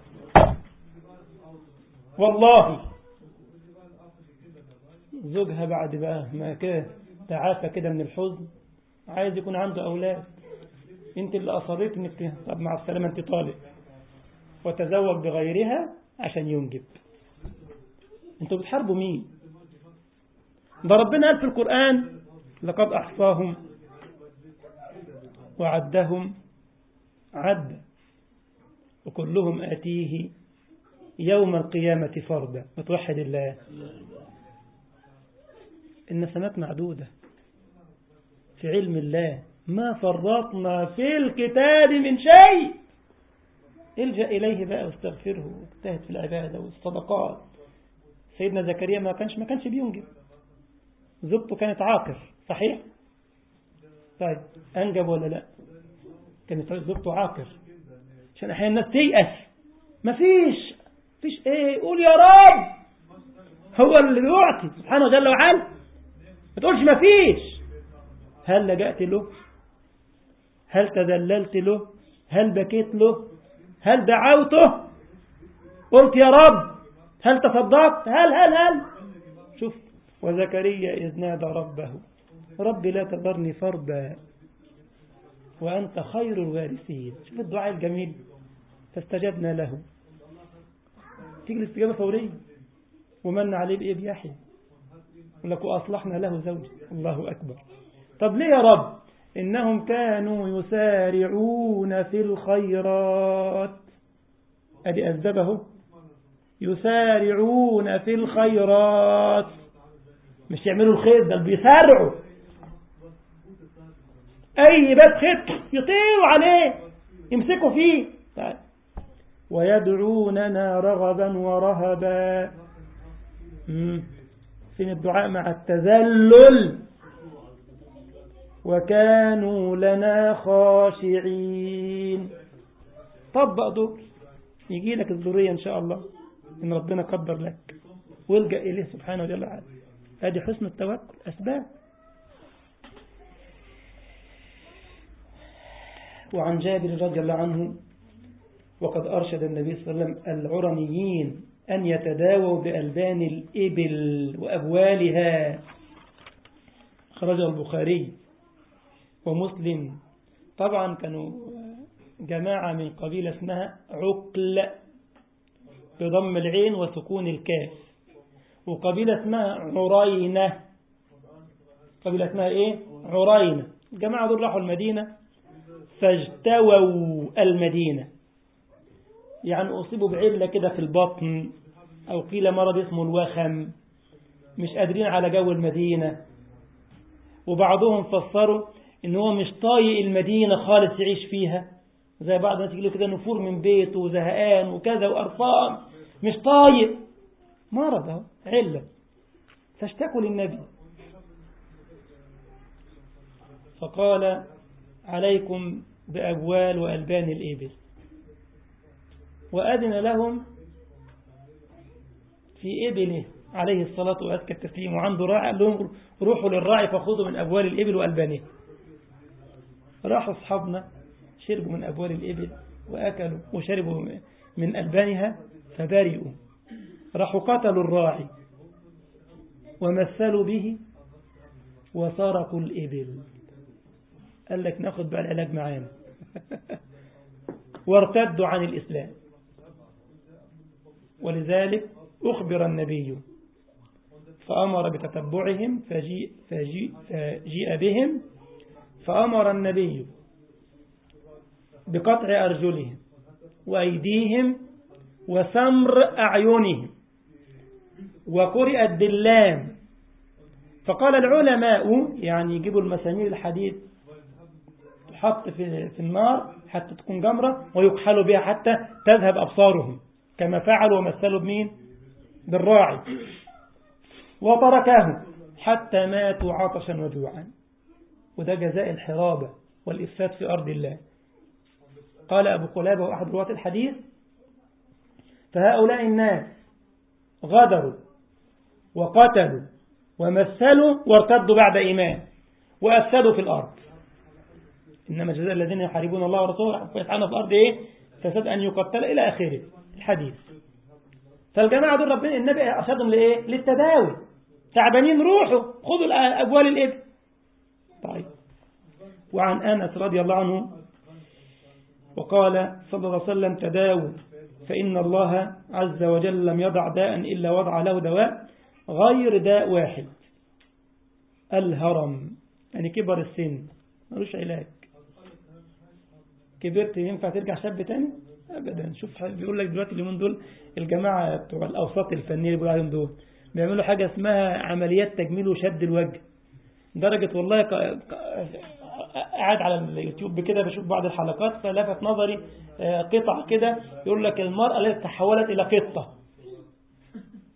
والله زوجها بعد بقى ما كده تعافى كده من الحزن عايز يكون عنده أولاد انت اللي أصريت انك طب مع السلامة انت طالب وتزوج بغيرها عشان ينجب انتوا بتحاربوا مين ده ربنا قال في القرآن لقد أحصاهم وعدهم عد وكلهم آتيه يوم القيامة فردا متوحد الله النسمات معدودة في علم الله ما فرطنا في الكتاب من شيء الجأ إليه بقى واستغفره واجتهد في العبادة والصدقات سيدنا زكريا ما كانش ما كانش بينجب زوجته كانت عاقر صحيح طيب أنجب ولا لا كانت زوجته عاقر عشان أحيانا الناس تيأس مفيش مفيش ايه قول يا رب هو اللي بيعطي سبحانه جل وعلا ما تقولش مفيش هل لجأت له هل تذللت له هل بكيت له هل دعوته قلت يا رب هل تصدقت هل هل هل شوف وزكريا إذ نادى ربه رب لا تذرني فردا وأنت خير الوارثين شوف الدعاء الجميل فاستجبنا له تيجي الاستجابة فورية ومن عليه بإيه بيحيى ولك أصلحنا له زوجي الله أكبر طب ليه يا رب إنهم كانوا يسارعون في الخيرات أدي أسبابه يسارعون في الخيرات مش يعملوا الخير ده بيسارعوا أي باب خير يطيروا عليه يمسكوا فيه طيب. ويدعوننا رغبا ورهبا فين الدعاء مع التذلل وكانوا لنا خاشعين طبق دول يجي لك الذرية إن شاء الله إن ربنا قدر لك والجأ إليه سبحانه وجل وعلا هذه حسن التوكل أسباب وعن جابر رضي الله عنه وقد أرشد النبي صلى الله عليه وسلم العرنيين أن يتداووا بألبان الإبل وأبوالها خرج البخاري ومسلم طبعا كانوا جماعة من قبيلة اسمها عقل بضم العين وسكون الكاف وقبيلة اسمها عرينة قبيلة اسمها ايه عرينة الجماعة دول راحوا المدينة فاجتووا المدينة يعني أصيبوا بعلة كده في البطن أو قيل مرض اسمه الوخم مش قادرين على جو المدينة وبعضهم فسروا ان هو مش طايق المدينة خالص يعيش فيها زي بعض الناس يقولوا كده نفور من بيته وزهقان وكذا وقرفان مش طايق مرض اهو علة فاشتكوا للنبي فقال عليكم بأبوال وألبان الإبل وأذن لهم في إبله عليه الصلاة وأزكى التسليم وعنده راعي قال لهم روحوا للراعي فخذوا من أبوال الإبل وألبانها راحوا أصحابنا شربوا من أبوال الإبل وأكلوا وشربوا من ألبانها فبرئوا راحوا قتلوا الراعي ومثلوا به وسرقوا الإبل قال لك ناخد بقى العلاج معانا وارتدوا عن الإسلام ولذلك أخبر النبي فأمر بتتبعهم فجيء, فجيء, فجيء بهم فأمر النبي بقطع أرجلهم وأيديهم وسمر أعينهم وقرئت باللام فقال العلماء يعني يجيبوا المسامير الحديد تحط في, في النار حتى تكون جمرة ويكحلوا بها حتى تذهب أبصارهم كما فعلوا ومثلوا بمين بالراعي وتركاه حتى ماتوا عطشا وجوعا وده جزاء الحرابة والإفساد في أرض الله قال أبو قلابة وأحد رواة الحديث فهؤلاء الناس غدروا وقتلوا ومثلوا وارتدوا بعد إيمان وأفسدوا في الأرض إنما جزاء الذين يحاربون الله ورسوله ويسعون في الأرض إيه فساد أن يقتل إلى آخره الحديث فالجماعة دول ربنا النبي أرشدهم لإيه للتداوي تعبانين روحوا خذوا أبوال الإبل طيب وعن أنس رضي الله عنه وقال صلى الله عليه وسلم تداووا فإن الله عز وجل لم يضع داء إلا وضع له دواء غير داء واحد الهرم يعني كبر السن ملوش علاج كبرت ينفع ترجع شاب تاني ابدا شوف بيقول لك دلوقتي اليومين دول الجماعه بتوع الاوساط الفنيه اللي بيقولوا عليهم دول بيعملوا حاجه اسمها عمليات تجميل وشد الوجه درجه والله قاعد على اليوتيوب كده بشوف بعض الحلقات فلفت نظري قطع كده يقول لك المرأة التي تحولت إلى قطة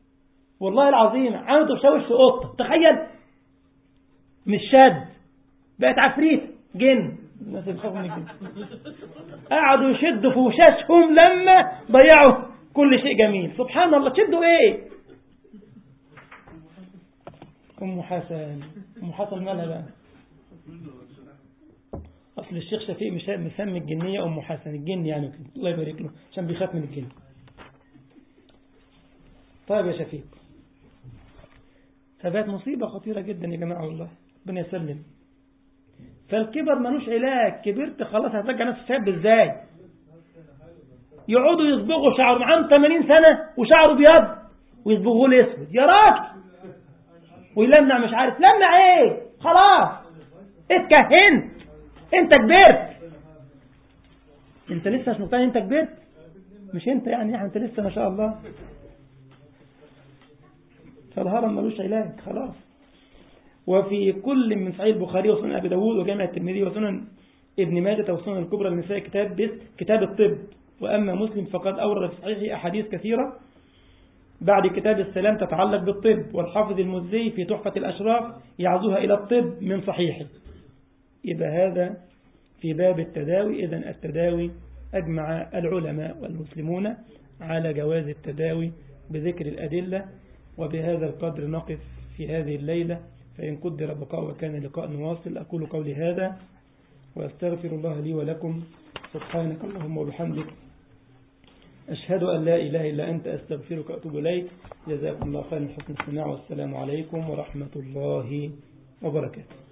والله العظيم عملت تشوش في قطة تخيل مش شد بقت عفريت جن الناس بيخافوا من الجن قعدوا يشدوا في وشاشهم لما ضيعوا كل شيء جميل سبحان الله تشدوا ايه ام حسن ام حسن مالها بقى اصل الشيخ شفيق مش مسمي الجنيه ام حسن الجن يعني كده الله يبارك له عشان بيخاف من الجن طيب يا شفيق فبقت مصيبة خطيرة جدا يا جماعة والله ربنا يسلم فالكبر ملوش علاج كبرت خلاص هترجع نفس الشاب ازاي يقعدوا يصبغوا شعره معاهم 80 سنة وشعره بيض ويصبغوه الاسود يا راجل ويلمع مش عارف لمع ايه خلاص اتكهنت انت كبرت انت لسه مش مقتنع انت كبرت مش انت يعني يعني انت لسه ما شاء الله فالهرم ملوش علاج خلاص وفي كل من صحيح البخاري وسنن ابي داود وجامع الترمذي وسنن ابن ماجه وسنن الكبرى للنساء كتاب بس كتاب الطب واما مسلم فقد اورد في صحيحه احاديث كثيره بعد كتاب السلام تتعلق بالطب والحافظ المزي في تحفة الأشراف يعزوها إلى الطب من صحيحه يبقى هذا في باب التداوي إذا التداوي أجمع العلماء والمسلمون على جواز التداوي بذكر الأدلة وبهذا القدر نقف في هذه الليلة فإن قدر بقاء وكان لقاء نواصل أقول قولي هذا وأستغفر الله لي ولكم سبحانك اللهم وبحمدك أشهد أن لا إله إلا أنت أستغفرك وأتوب إليك جزاكم الله خيرا حسن الاستماع والسلام عليكم ورحمة الله وبركاته